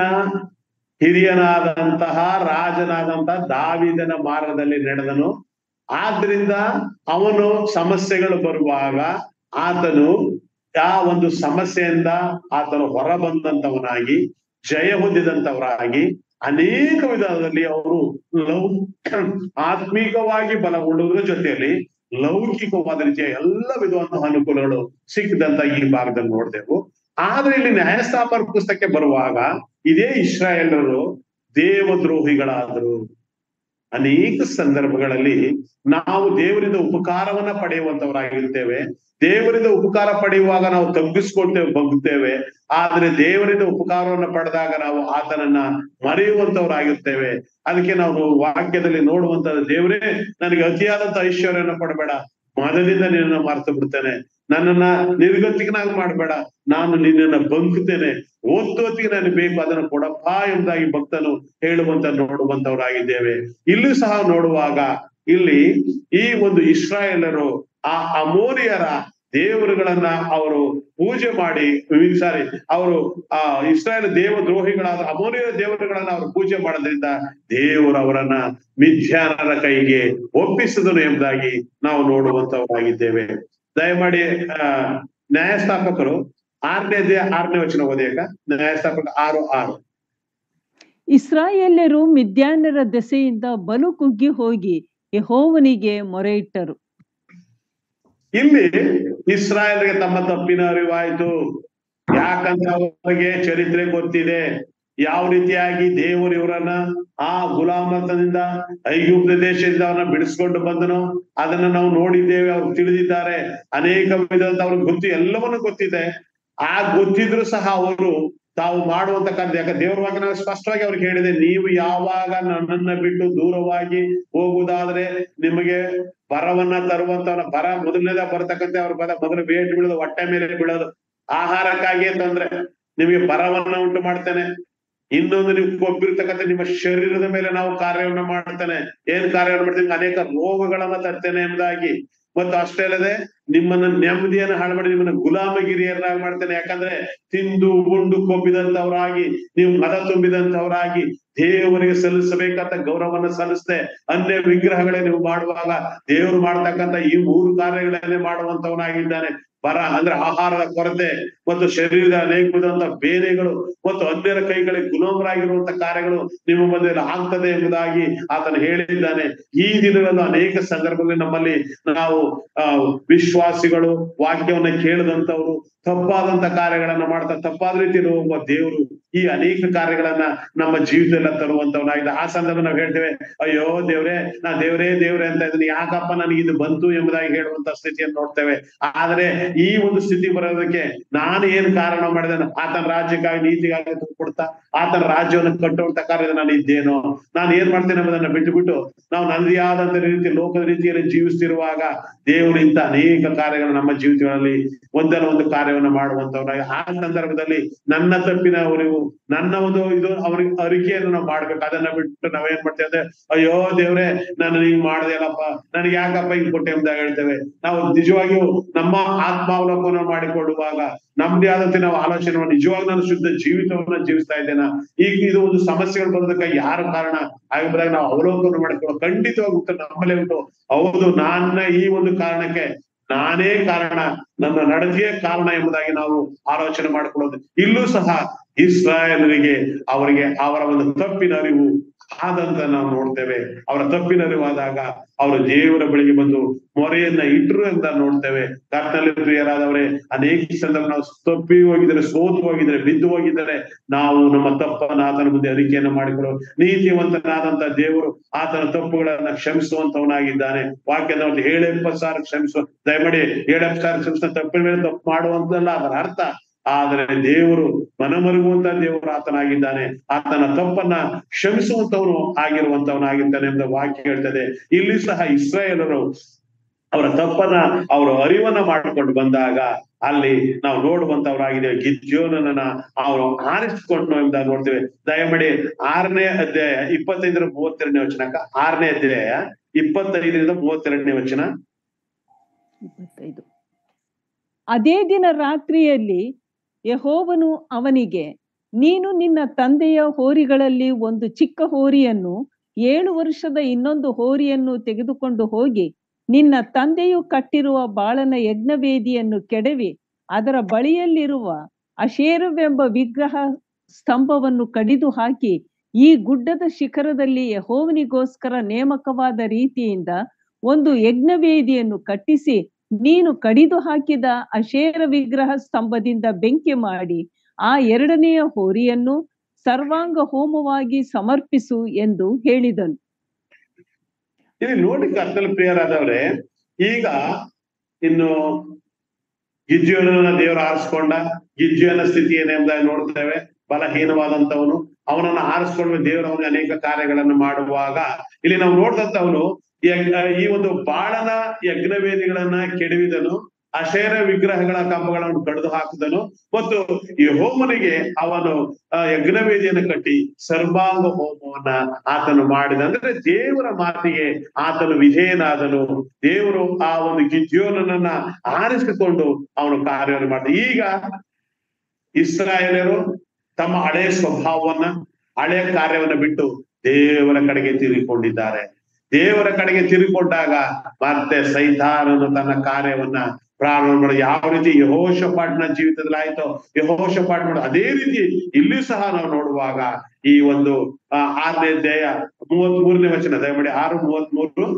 ಹಿರಿಯನಾದಂತಹ ರಾಜನಾದಂತಹ ದಾವಿದನ ಮಾರ್ಗದಲ್ಲಿ ನಡೆದನು ಆದ್ರಿಂದ ಅವನು ಸಮಸ್ಯೆಗಳು ಬರುವಾಗ ಆತನು ಆ ಒಂದು ಸಮಸ್ಯೆಯಿಂದ ಆತನು ಹೊರ ಬಂದಂತವನಾಗಿ ಜಯ ಹೊಂದಿದಂತವರಾಗಿ ಅನೇಕ ವಿಧದಲ್ಲಿ ಅವರು ಲೌ ಆತ್ಮೀಕವಾಗಿ ಬಲಗೊಳ್ಳುವುದರ ಜೊತೆಯಲ್ಲಿ ಲೌಕಿಕವಾದ ರೀತಿಯ ಎಲ್ಲ ವಿಧವಾದಂತಹ ಅನುಕೂಲಗಳು ಸಿಕ್ಕಿದಂತ ಈ ಭಾಗದಲ್ಲಿ ನೋಡ್ದೆವು ಆದ್ರೆ ಇಲ್ಲಿ ನ್ಯಾಯಸ್ಥಾಪನ ಪುಸ್ತಕಕ್ಕೆ ಬರುವಾಗ ಇದೇ ಇಸ್ರಾಯೇಲರು ದೇವದ್ರೋಹಿಗಳಾದರು ಅನೇಕ ಸಂದರ್ಭಗಳಲ್ಲಿ ನಾವು ದೇವರಿಂದ ಉಪಕಾರವನ್ನ ಪಡೆಯುವಂತವರಾಗಿರ್ತೇವೆ ದೇವರಿಂದ ಉಪಕಾರ ಪಡೆಯುವಾಗ ನಾವು ತಗ್ಗಿಸ್ಕೊಳ್ತೇವೆ ಬಗ್ತೇವೆ ಆದ್ರೆ ದೇವರಿಂದ ಉಪಕಾರವನ್ನ ಪಡೆದಾಗ ನಾವು ಆತನನ್ನ ಮರೆಯುವಂತವರಾಗಿರ್ತೇವೆ ಅದಕ್ಕೆ ನಾವು ವಾಕ್ಯದಲ್ಲಿ ನೋಡುವಂತ ದೇವರೇ ನನಗೆ ಅತಿಯಾದಂತ ಐಶ್ವರ್ಯನ ಕೊಡಬೇಡ ಮನದಿಂದ ನಿನ್ನನ್ನು ಮರೆತು ಬಿಡ್ತೇನೆ ನನ್ನನ್ನ ನಿರ್ಗತಿಕನಾಗಿ ಮಾಡಬೇಡ ನಾನು ನಿನ್ನನ್ನ ಬಂಕುತ್ತೇನೆ ಓದ್ತೋತಿಗೆ ನನಗೆ ಬೇಕು ಅದನ್ನು ಕೊಡಪ್ಪ ಎಂಬುದಾಗಿ ಭಕ್ತನು ಹೇಳುವಂತ ನೋಡುವಂತವರಾಗಿದ್ದೇವೆ ಇಲ್ಲೂ ಸಹ ನೋಡುವಾಗ ಇಲ್ಲಿ ಈ ಒಂದು ಇಸ್ರಾಯೇಲರು ಆ ಅಮೋರಿಯರ ದೇವರುಗಳನ್ನ ಅವರು ಪೂಜೆ ಮಾಡಿ ಸಾರಿ ಅವರು ಆ ಇಸ್ರಾಯೇಲ್ ದೇವ ದ್ರೋಹಿಗಳಾದ ಅಮೋರಿಯರ ದೇವರುಗಳನ್ನ ಅವರು ಪೂಜೆ ಮಾಡೋದ್ರಿಂದ ದೇವರು ಅವರನ್ನ ಮಿಥ್ಯಾನರ ಕೈಗೆ ಒಪ್ಪಿಸಿದನು ಎಂಬುದಾಗಿ ನಾವು ನೋಡುವಂತವರಾಗಿದ್ದೇವೆ ದಯಮಾಡಿ ಆ ನ್ಯಾಯಸ್ಥಾಪಕರು ಆರನೇ ಅಧ್ಯಾಯ ಆರನೇ ವಚನ ಓದಿಯಾಕ ನ್ಯಾಯಸ್ಥಾಪಕ ಆರು ಆರು ಇಸ್ರಾಯೇಲ್ಯರು ಮಿದ್ಯಾನರ ದೆಸೆಯಿಂದ ಬಲು ಕುಗ್ಗಿ ಹೋಗಿ ಯಹೋವನಿಗೆ ಮೊರೆ ಇಟ್ಟರು ಇಲ್ಲಿ ಇಸ್ರಾಯೇಲ್ಗೆ ತಮ್ಮ ತಪ್ಪಿನ ಅರಿವಾಯ್ತು ಯಾಕಂದ್ರೆ ಅವರಿಗೆ ಚರಿತ್ರೆ ಗೊತ್ತಿದೆ ಯಾವ ರೀತಿಯಾಗಿ ದೇವರು ಇವರನ್ನ ಆ ಗುಲಾಮತದಿಂದ ಐಗುಪ್ತ ದೇಶದಿಂದ ಅವನ್ನ ಬಿಡಿಸ್ಕೊಂಡು ಬಂದನು ಅದನ್ನ ನಾವು ನೋಡಿದ್ದೇವೆ ಅವ್ರು ತಿಳಿದಿದ್ದಾರೆ ಅನೇಕ ವಿಧದ ಅವ್ರಿಗೆ ಗೊತ್ತು ಎಲ್ಲವನ್ನೂ ಗೊತ್ತಿದೆ ಆ ಗೊತ್ತಿದ್ರು ಸಹ ಅವರು ತಾವು ಮಾಡುವಂತ ಕಾರ್ಯ ಯಾಕಂದ್ರೆ ದೇವರ ಬಗ್ಗೆ ನಾವು ಸ್ಪಷ್ಟವಾಗಿ ಅವ್ರಿಗೆ ಹೇಳಿದೆ ನೀವು ಯಾವಾಗ ನನ್ನನ್ನ ಬಿಟ್ಟು ದೂರವಾಗಿ ಹೋಗುವುದಾದ್ರೆ ನಿಮಗೆ ಬರವನ್ನ ತರುವಂತವನ ಬರ ಮೊದಲನೇದ ಬರ್ತಕ್ಕಂಥ ಅವ್ರ ಪದ ಮೊದಲು ಬೇಟ್ ಬೀಳೋದು ಹೊಟ್ಟೆ ಮೇಲೆ ಬೀಳೋದು ಆಹಾರಕ್ಕಾಗಿ ಅಂತಂದ್ರೆ ನಿಮಗೆ ಬರವನ್ನ ಉಂಟು ಮಾಡ್ತೇನೆ ಇನ್ನೊಂದು ನೀವು ಕೊಬ್ಬಿರ್ತಕ್ಕಂಥ ನಿಮ್ಮ ಶರೀರದ ಮೇಲೆ ನಾವು ಕಾರ್ಯವನ್ನ ಮಾಡ್ತೇನೆ ಏನ್ ಕಾರ್ಯವನ್ನು ಮಾಡ್ತೇನೆ ಅನೇಕ ರೋಗಗಳನ್ನ ತರ್ತೇನೆ ಎಂಬುದಾಗಿ ಮತ್ತು ಅಷ್ಟೇ ಅಲ್ಲದೆ ನಿಮ್ಮನ್ನ ನೆಮ್ಮದಿಯನ್ನ ಹಾಳು ಮಾಡಿ ನಿಮ್ಮನ್ನ ಗುಲಾಮಗಿರಿಯನ್ನಾಗಿ ಮಾಡ್ತೇನೆ ಯಾಕಂದ್ರೆ ತಿಂದು ಉಂಡು ಕೊಬ್ಬಿದಂತವರಾಗಿ ನೀವು ಮದ ತುಂಬಿದಂತವರಾಗಿ ದೇವರಿಗೆ ಸಲ್ಲಿಸಬೇಕಂತ ಗೌರವವನ್ನು ಸಲ್ಲಿಸದೆ ಅನ್ಯ ವಿಗ್ರಹಗಳೇ ನೀವು ಮಾಡುವಾಗ ದೇವರು ಮಾಡ್ತಕ್ಕಂಥ ಈ ಮೂರು ಕಾರ್ಯಗಳನ್ನೇ ಮಾಡುವಂತವನಾಗಿದ್ದಾನೆ ಬರ ಅಂದ್ರೆ ಆಹಾರದ ಕೊರತೆ ಮತ್ತು ಶರೀರದ ಅನೇಕ ವಿಧವಾದ ಬೇನೆಗಳು ಮತ್ತು ಅನ್ಯರ ಕೈಗಳಿಗೆ ಗುಲಾಮರಾಗಿರುವಂತ ಕಾರ್ಯಗಳು ನಿಮ್ಮ ಮಧ್ಯದಲ್ಲಿ ಆಗ್ತದೆ ಎಂಬುದಾಗಿ ಆತನು ಹೇಳಿದ್ದಾನೆ ಈ ದಿನಗಳಲ್ಲೂ ಅನೇಕ ಸಂದರ್ಭಗಳಲ್ಲಿ ನಮ್ಮಲ್ಲಿ ನಾವು ಆ ವಿಶ್ವಾಸಿಗಳು ವಾಕ್ಯವನ್ನ ಕೇಳದಂತವ್ರು ತಪ್ಪಾದಂತ ಕಾರ್ಯಗಳನ್ನ ಮಾಡ್ತಾ ತಪ್ಪಾದ ರೀತಿಯಲ್ಲಿ ಹೋಗುವ ದೇವರು ಈ ಅನೇಕ ಕಾರ್ಯಗಳನ್ನ ನಮ್ಮ ಜೀವಿತದಲ್ಲಿ ತರುವಂತವನಾಗಿದೆ ಆ ಸಂದರ್ಭ ನಾವು ಹೇಳ್ತೇವೆ ಅಯ್ಯೋ ದೇವ್ರೆ ನಾ ದೇವ್ರೇ ದೇವ್ರೆ ಅಂತ ಇದನ್ನ ಯಾಕಪ್ಪ ನನಗೆ ಇದು ಬಂತು ಎಂಬುದಾಗಿ ಹೇಳುವಂತ ಸ್ಥಿತಿಯನ್ನು ನೋಡ್ತೇವೆ ಆದ್ರೆ ಈ ಒಂದು ಸ್ಥಿತಿ ಬರೋದಕ್ಕೆ ನಾನು ಏನ್ ಕಾರಣ ಮಾಡಿದೆ ಆತನ ರಾಜ್ಯಕ್ಕಾಗಿ ನೀತಿಗಾಗಿ ದುಡ್ಡು ಕೊಡ್ತಾ ಆತನ ರಾಜ್ಯವನ್ನು ಕಟ್ಟುವಂತ ಕಾರ್ಯದಲ್ಲಿ ನಾನು ಇದ್ದೇನೋ ನಾನು ಏನ್ ಮಾಡ್ತೇನೆ ಎಂಬುದನ್ನ ಬಿಟ್ಟು ಬಿಟ್ಟು ನಾವು ನನ್ನದೇ ಆದಂತ ರೀತಿ ಲೋಕದ ರೀತಿಯಲ್ಲಿ ಜೀವಿಸ್ತಿರುವಾಗ ದೇವರು ಇಂತ ಅನೇಕ ಕಾರ್ಯಗಳು ನಮ್ಮ ಜೀವಿತಗಳಲ್ಲಿ ಒಂದಲ್ಲ ಒಂದು ಕಾರ್ಯವನ್ನು ಮಾಡುವಂತವ್ರ ಆ ಸಂದರ್ಭದಲ್ಲಿ ನನ್ನ ತಪ್ಪಿನ ಅವರಿಗೂ ನನ್ನ ಒಂದು ಇದು ಅವ್ರಿಗೆ ಅರಿಕೆಯನ್ನು ನಾವು ಮಾಡ್ಬೇಕು ಅದನ್ನ ಬಿಟ್ಟು ನಾವೇನ್ ಮಾಡ್ತೇವೆ ಅಂದ್ರೆ ಅಯ್ಯೋ ದೇವ್ರೆ ನಾನು ಹಿಂಗ್ ಮಾಡ್ದೆ ಅಲ್ಲಪ್ಪ ನನಗೆ ಯಾಕಪ್ಪ ಹಿಂಗ್ ಕೊಟ್ಟೆ ಅಂತ ಹೇಳ್ತೇವೆ ನಾವು ನಿಜವಾಗಿಯೂ ನಮ್ಮ ಆತ್ಮಾವಲೋಕನ ಮಾಡಿಕೊಳ್ಳುವಾಗ ನಮ್ದೇ ಆದಂತೆ ನಾವು ಆಲೋಚನೆ ಮಾಡಿ ನಿಜವಾಗಿ ನಾನು ಶುದ್ಧ ಜೀವಿತವನ್ನ ಜೀವಿಸ್ತಾ ಇದ್ದೇನ ಈಗ ಇದು ಒಂದು ಸಮಸ್ಯೆಗಳು ಬರೋದಕ್ಕೆ ಯಾರು ಕಾರಣ ಆಗಿದ್ದಾಗ ನಾವು ಅವಲೋಕನ ಮಾಡಿಕೊಳ್ಳೋ ಖಂಡಿತವಾಗಿ ಉತ್ತರ ನಮ್ಮಲ್ಲೇ ಉಂಟು ಹೌದು ನನ್ನ ಈ ಒಂದು ಕಾರಣಕ್ಕೆ ನಾನೇ ಕಾರಣ ನನ್ನ ನಡತೆಯೇ ಕಾರಣ ಎಂಬುದಾಗಿ ನಾವು ಆಲೋಚನೆ ಮಾಡಿಕೊಳ್ಳೋದು ಇಲ್ಲೂ ಸಹ ಇಸ್ರಾಯೇಲರಿಗೆ ಅವರಿಗೆ ಅವರ ಒಂದು ತಪ್ಪಿನ ಅರಿವು ಆದಂತ ನಾವು ನೋಡ್ತೇವೆ ಅವರ ತಪ್ಪಿನ ಅರಿವಾದಾಗ ಅವರು ದೇವರ ಬಳಿಗೆ ಬಂದು ಮೊರೆಯನ್ನ ಇಟ್ರು ಅಂತ ನೋಡ್ತೇವೆ ಕರ್ತನಲ್ಲಿ ಪ್ರಿಯರಾದವರೇ ಅನೇಕ ಸಂದರ್ಭ ನಾವು ತಪ್ಪಿ ಹೋಗಿದ್ರೆ ಸೋತು ಹೋಗಿದ್ರೆ ಬಿದ್ದು ಹೋಗಿದ್ದಾರೆ ನಾವು ನಮ್ಮ ತಪ್ಪನ್ನ ಆತನ ಮುಂದೆ ಅರಿಕೆಯನ್ನು ಮಾಡಿಕೊಳ್ಳೋ ನೀತಿವಂತನಾದಂತ ದೇವರು ಆತನ ತಪ್ಪುಗಳನ್ನ ಕ್ಷಮಿಸುವಂತವನಾಗಿದ್ದಾನೆ ವಾಕ್ಯದ ಒಂದು ಏಳೆಪ್ಪತ್ತು ಸಾವಿರ ಕ್ಷಮಿಸುವ ದಯಮಾಡಿ ಏಳೆಪ್ಪತ್ತು ಸಾವಿರ ಕ್ಷಮಿಸುವ ತಪ್ಪಿನ ಮೇಲೆ ತಪ್ಪು ಮಾಡುವಂತಲ್ಲ ಅದರ ಅರ್ಥ ಆದರೆ ದೇವರು ಮನಮರುಗುವಂತ ದೇವರು ಆತನಾಗಿದ್ದಾನೆ ಆತನ ತಪ್ಪನ್ನ ಕ್ಷಮಿಸುವಂತವನು ಆಗಿರುವಂತವನಾಗಿದ್ದಾನೆ ಎಂಬ ವಾಕ್ಯ ಹೇಳ್ತದೆ ಇಲ್ಲಿ ಸಹ ಇಸ್ರಾಯೇಲರು ಅವರ ತಪ್ಪನ್ನ ಅವರು ಅರಿವನ್ನ ಮಾಡಿಕೊಂಡು ಬಂದಾಗ ಅಲ್ಲಿ ನಾವು ನೋಡುವಂತವರಾಗಿದ್ದೇವೆ ಗಿಜ್ಜೋನನ್ನ ಅವರು ಆರಿಸಿಕೊಂಡು ಎಂಬುದಾಗಿ ನೋಡ್ತೇವೆ ದಯಮಾಡಿ ಆರನೇ ಅಧ್ಯಾಯ ಇಪ್ಪತ್ತೈದರ ಮೂವತ್ತೆರಡನೇ ವಚನಕ್ಕ ಆರನೇ ಅಧ್ಯಾಯ ಇಪ್ಪತ್ತೈದರಿಂದ ಮೂವತ್ತೆರಡನೇ ವಚನ ಇಪ್ಪತ್ತೈದು ಅದೇ ದಿನ ರಾತ್ರಿಯಲ್ಲಿ ಯಹೋವನು ಅವನಿಗೆ ನೀನು ನಿನ್ನ ತಂದೆಯ ಹೋರಿಗಳಲ್ಲಿ ಒಂದು ಚಿಕ್ಕ ಹೋರಿಯನ್ನು ಏಳು ವರ್ಷದ ಇನ್ನೊಂದು ಹೋರಿಯನ್ನು ತೆಗೆದುಕೊಂಡು ಹೋಗಿ ನಿನ್ನ ತಂದೆಯು ಕಟ್ಟಿರುವ ಬಾಳನ ಯಜ್ಞವೇದಿಯನ್ನು ಕೆಡವಿ ಅದರ ಬಳಿಯಲ್ಲಿರುವ ಅಶೇರವೆಂಬ ವಿಗ್ರಹ ಸ್ತಂಭವನ್ನು ಕಡಿದು ಹಾಕಿ ಈ ಗುಡ್ಡದ ಶಿಖರದಲ್ಲಿ ಯಹೋವನಿಗೋಸ್ಕರ ನೇಮಕವಾದ ರೀತಿಯಿಂದ ಒಂದು ಯಜ್ಞವೇದಿಯನ್ನು ಕಟ್ಟಿಸಿ ನೀನು ಕಡಿದು ಹಾಕಿದ ಅಶೇರ ವಿಗ್ರಹ ಸ್ತಂಭದಿಂದ ಬೆಂಕಿ ಮಾಡಿ ಆ ಎರಡನೆಯ ಹೋರಿಯನ್ನು ಸರ್ವಾಂಗ ಹೋಮವಾಗಿ ಸಮರ್ಪಿಸು ಎಂದು ಹೇಳಿದನು ಇಲ್ಲಿ ನೋಡಿ ಕರ್ತನ ಪ್ರಿಯರಾದವ್ರೆ ಈಗ ಇನ್ನು ಗಿಜ್ಜಿಯನನ್ನ ದೇವರು ಆರಿಸ್ಕೊಂಡ ಗಿಜ್ಜಿಯನ ಸ್ಥಿತಿ ಏನೆಂಬುದಾಗಿ ನೋಡ್ತೇವೆ ಬಲಹೀನವಾದಂತವನು ಅವನನ್ನ ಆರಿಸ್ಕೊಂಡು ದೇವರು ಅವನಿಗೆ ಅನೇಕ ಕಾರ್ಯಗಳನ್ನು ಮಾಡುವಾಗ ಇಲ್ಲಿ ನಾವು ನೋಡ್ದಂತವನು ಈ ಒಂದು ಬಾಳನ ಯಜ್ಞವೇದಿಗಳನ್ನ ಕೆಡವಿದನು ಅಶೇರ ವಿಗ್ರಹಗಳ ಕಂಬಗಳನ್ನು ಕಡಿದು ಹಾಕಿದನು ಮತ್ತು ಈ ಹೋಮನಿಗೆ ಅವನು ಯಜ್ಞವೇದಿಯನ್ನು ಕಟ್ಟಿ ಸರ್ವಾಂಗ ಹೋಮವನ್ನ ಆತನು ಮಾಡಿದ ಅಂದ್ರೆ ದೇವರ ಮಾತಿಗೆ ಆತನು ವಿಧೇಯನಾದನು ದೇವರು ಆ ಒಂದು ಗಿಜ್ಯೋನನ್ನ ಆರಿಸಿಕೊಂಡು ಅವನು ಕಾರ್ಯವನ್ನು ಮಾಡಿದ ಈಗ ಇಸ್ರಾಯೇಲರು ತಮ್ಮ ಹಳೆ ಸ್ವಭಾವವನ್ನ ಹಳೆ ಕಾರ್ಯವನ್ನ ಬಿಟ್ಟು ದೇವರ ಕಡೆಗೆ ತಿರುಗಿಕೊಂಡಿದ್ದಾರೆ ದೇವರ ಕಡೆಗೆ ತಿರುಗಿಕೊಂಡಾಗ ಮತ್ತೆ ಸೈತಾನನು ತನ್ನ ಕಾರ್ಯವನ್ನ ಪ್ರಾರಂಭ ಮಾಡ ಯಾವ ರೀತಿ ಯಹೋಷಪಾಟ್ನ ಜೀವಿತದಲ್ಲಿ ಆಯ್ತೋ ಯಹೋಷಪಾಟ್ ಮಾಡ ಅದೇ ರೀತಿ ಇಲ್ಲಿ ಸಹ ನಾವು ನೋಡುವಾಗ ಈ ಒಂದು ಆರನೇ ಅಧ್ಯಾಯ ಮೂವತ್ ಮೂರನೇ ವಚನ ದಯಮಾಡಿ ಆರು ಮೂವತ್ ಮೂರು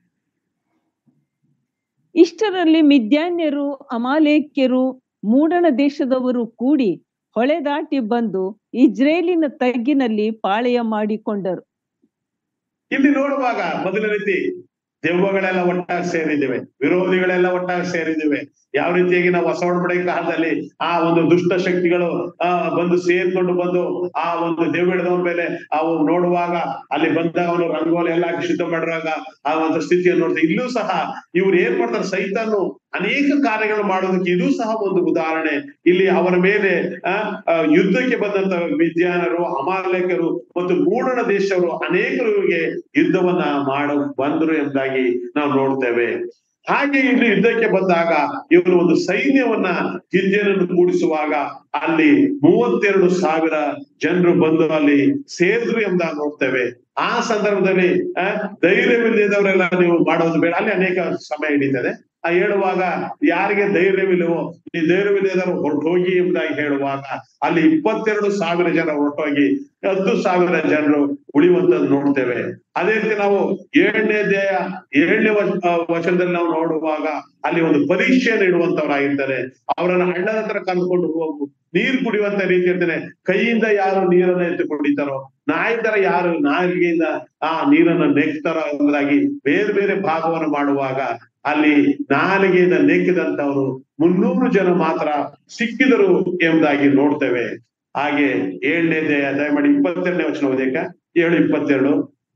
ಇಷ್ಟರಲ್ಲಿ ಮಿದ್ಯಾನ್ಯರು ಅಮಾಲೇಕ್ಯರು ಮೂಡಣ ದೇಶದವರು ಕೂಡಿ ಹೊಳೆ ದಾಟಿ ಬಂದು ಇಜ್ರೇಲಿನ ತಗ್ಗಿನಲ್ಲಿ ಪಾಳೆಯ ಮಾಡಿಕೊಂಡರು ಇಲ್ಲಿ ನೋಡುವಾಗ ಮೊದಲ ರೀತಿ ದೆವ್ವಗಳೆಲ್ಲ ಒಟ್ಟಾಗಿ ಸೇರಿದ್ದೇವೆ ವಿರೋಧಿಗಳೆಲ್ಲ ಒಟ್ಟಾಗಿ ಸೇರಿದ್ದೇವೆ ಯಾವ ರೀತಿಯಾಗಿ ನಾವು ಹೊಸ ಒಡಂಬಡಿ ಕಾಲದಲ್ಲಿ ಆ ಒಂದು ದುಷ್ಟ ಶಕ್ತಿಗಳು ಆ ಬಂದು ಸೇರ್ಕೊಂಡು ಬಂದು ಆ ಒಂದು ದೆವ್ವಿಡದವನ ಮೇಲೆ ಅವು ನೋಡುವಾಗ ಅಲ್ಲಿ ಬಂದಾಗ ಅವನು ರಂಗೋಲಿ ಎಲ್ಲ ಶುದ್ಧ ಮಾಡಿರುವಾಗ ಆ ಒಂದು ಸ್ಥಿತಿಯನ್ನು ನೋಡ್ತಾರೆ ಇಲ್ಲೂ ಸಹ ಇವ್ರು ಏನ್ ಮಾಡ್ತಾರೆ ಸೈತಾನು ಅನೇಕ ಕಾರ್ಯಗಳು ಮಾಡೋದಕ್ಕೆ ಇದು ಸಹ ಒಂದು ಉದಾಹರಣೆ ಇಲ್ಲಿ ಅವರ ಮೇಲೆ ಆ ಯುದ್ಧಕ್ಕೆ ಬಂದಂತ ವಿದ್ಯಾನರು ಅಮಾಲಕರು ಮತ್ತು ಮೂಡಣ ದೇಶವರು ಅನೇಕರಿಗೆ ಯುದ್ಧವನ್ನ ಮಾಡ ಬಂದರು ಎಂಬುದಾಗಿ ನಾವು ನೋಡ್ತೇವೆ ಹಾಗೆ ಇಲ್ಲಿ ಯುದ್ಧಕ್ಕೆ ಬಂದಾಗ ಇವರು ಒಂದು ಸೈನ್ಯವನ್ನ ಗಿಜ್ಜನನ್ನು ಕೂಡಿಸುವಾಗ ಅಲ್ಲಿ ಮೂವತ್ತೆರಡು ಸಾವಿರ ಜನರು ಬಂದು ಅಲ್ಲಿ ಸೇರಿದ್ರು ಎಂಬುದಾಗಿ ನೋಡ್ತೇವೆ ಆ ಸಂದರ್ಭದಲ್ಲಿ ಧೈರ್ಯವಿಲ್ಲದವರೆಲ್ಲ ನೀವು ಮಾಡೋದು ಬೇಡ ಅಲ್ಲಿ ಅನೇಕ ಸಮಯ ಹಿಡಿತದೆ ಆ ಹೇಳುವಾಗ ಯಾರಿಗೆ ಧೈರ್ಯವಿಲ್ಲವೋ ಈ ಧೈರ್ಯವಿಲ್ಲದವರು ಹೊರಟೋಗಿ ಎಂಬುದಾಗಿ ಹೇಳುವಾಗ ಅಲ್ಲಿ ಇಪ್ಪತ್ತೆರಡು ಸಾವಿರ ಜನ ಹೊರಟೋಗಿ ಹತ್ತು ಸಾವಿರ ಜನರು ಉಳಿಯುವಂತದ್ದು ನೋಡ್ತೇವೆ ಅದೇ ರೀತಿ ನಾವು ಏಳನೇ ದೇಹ ಏಳನೇ ವಚ- ಆ, ವಚನದಲ್ಲಿ ನಾವು ನೋಡುವಾಗ ಅಲ್ಲಿ ಒಂದು ಪರೀಕ್ಷೆಯನ್ನು ಇಡುವಂತವರಾಗಿರ್ತಾರೆ ಅವರನ್ನ ಹಳ್ಳದ ಹತ್ರ ಕರ್ಕೊಂಡು ಹೋಗು ನೀರು ಕುಡಿಯುವಂತ ರೀತಿ ಇರ್ತಾನೆ ಕೈಯಿಂದ ಯಾರು ನೀರನ್ನ ಎತ್ತು ಕುಡಿತಾರೋ ನಾಯಿ ತರ ಯಾರು ನಾಲಿಗೆಯಿಂದ ಆ ನೀರನ್ನ ನೆಕ್ತಾರೋ ಎಂಬುದಾಗಿ ಬೇರೆ ಬೇರೆ ಭಾಗವನ್ನು ಮಾಡುವಾಗ ಅಲ್ಲಿ ನಾಲಿಗೆಯಿಂದ ನೆಕ್ಕಿದಂತವರು ಮುನ್ನೂರು ಜನ ಮಾತ್ರ ಸಿಕ್ಕಿದರು ಎಂಬುದಾಗಿ ನೋಡ್ತೇವೆ ಹಾಗೆ ಏಳನೇ ದೇಹ ದಯಮಾಡಿ ಇಪ್ಪತ್ತೆರಡನೇ ವಚನ ಓದೇಕ ಏಳು ಇಪ್ಪತ್ತೆರಡು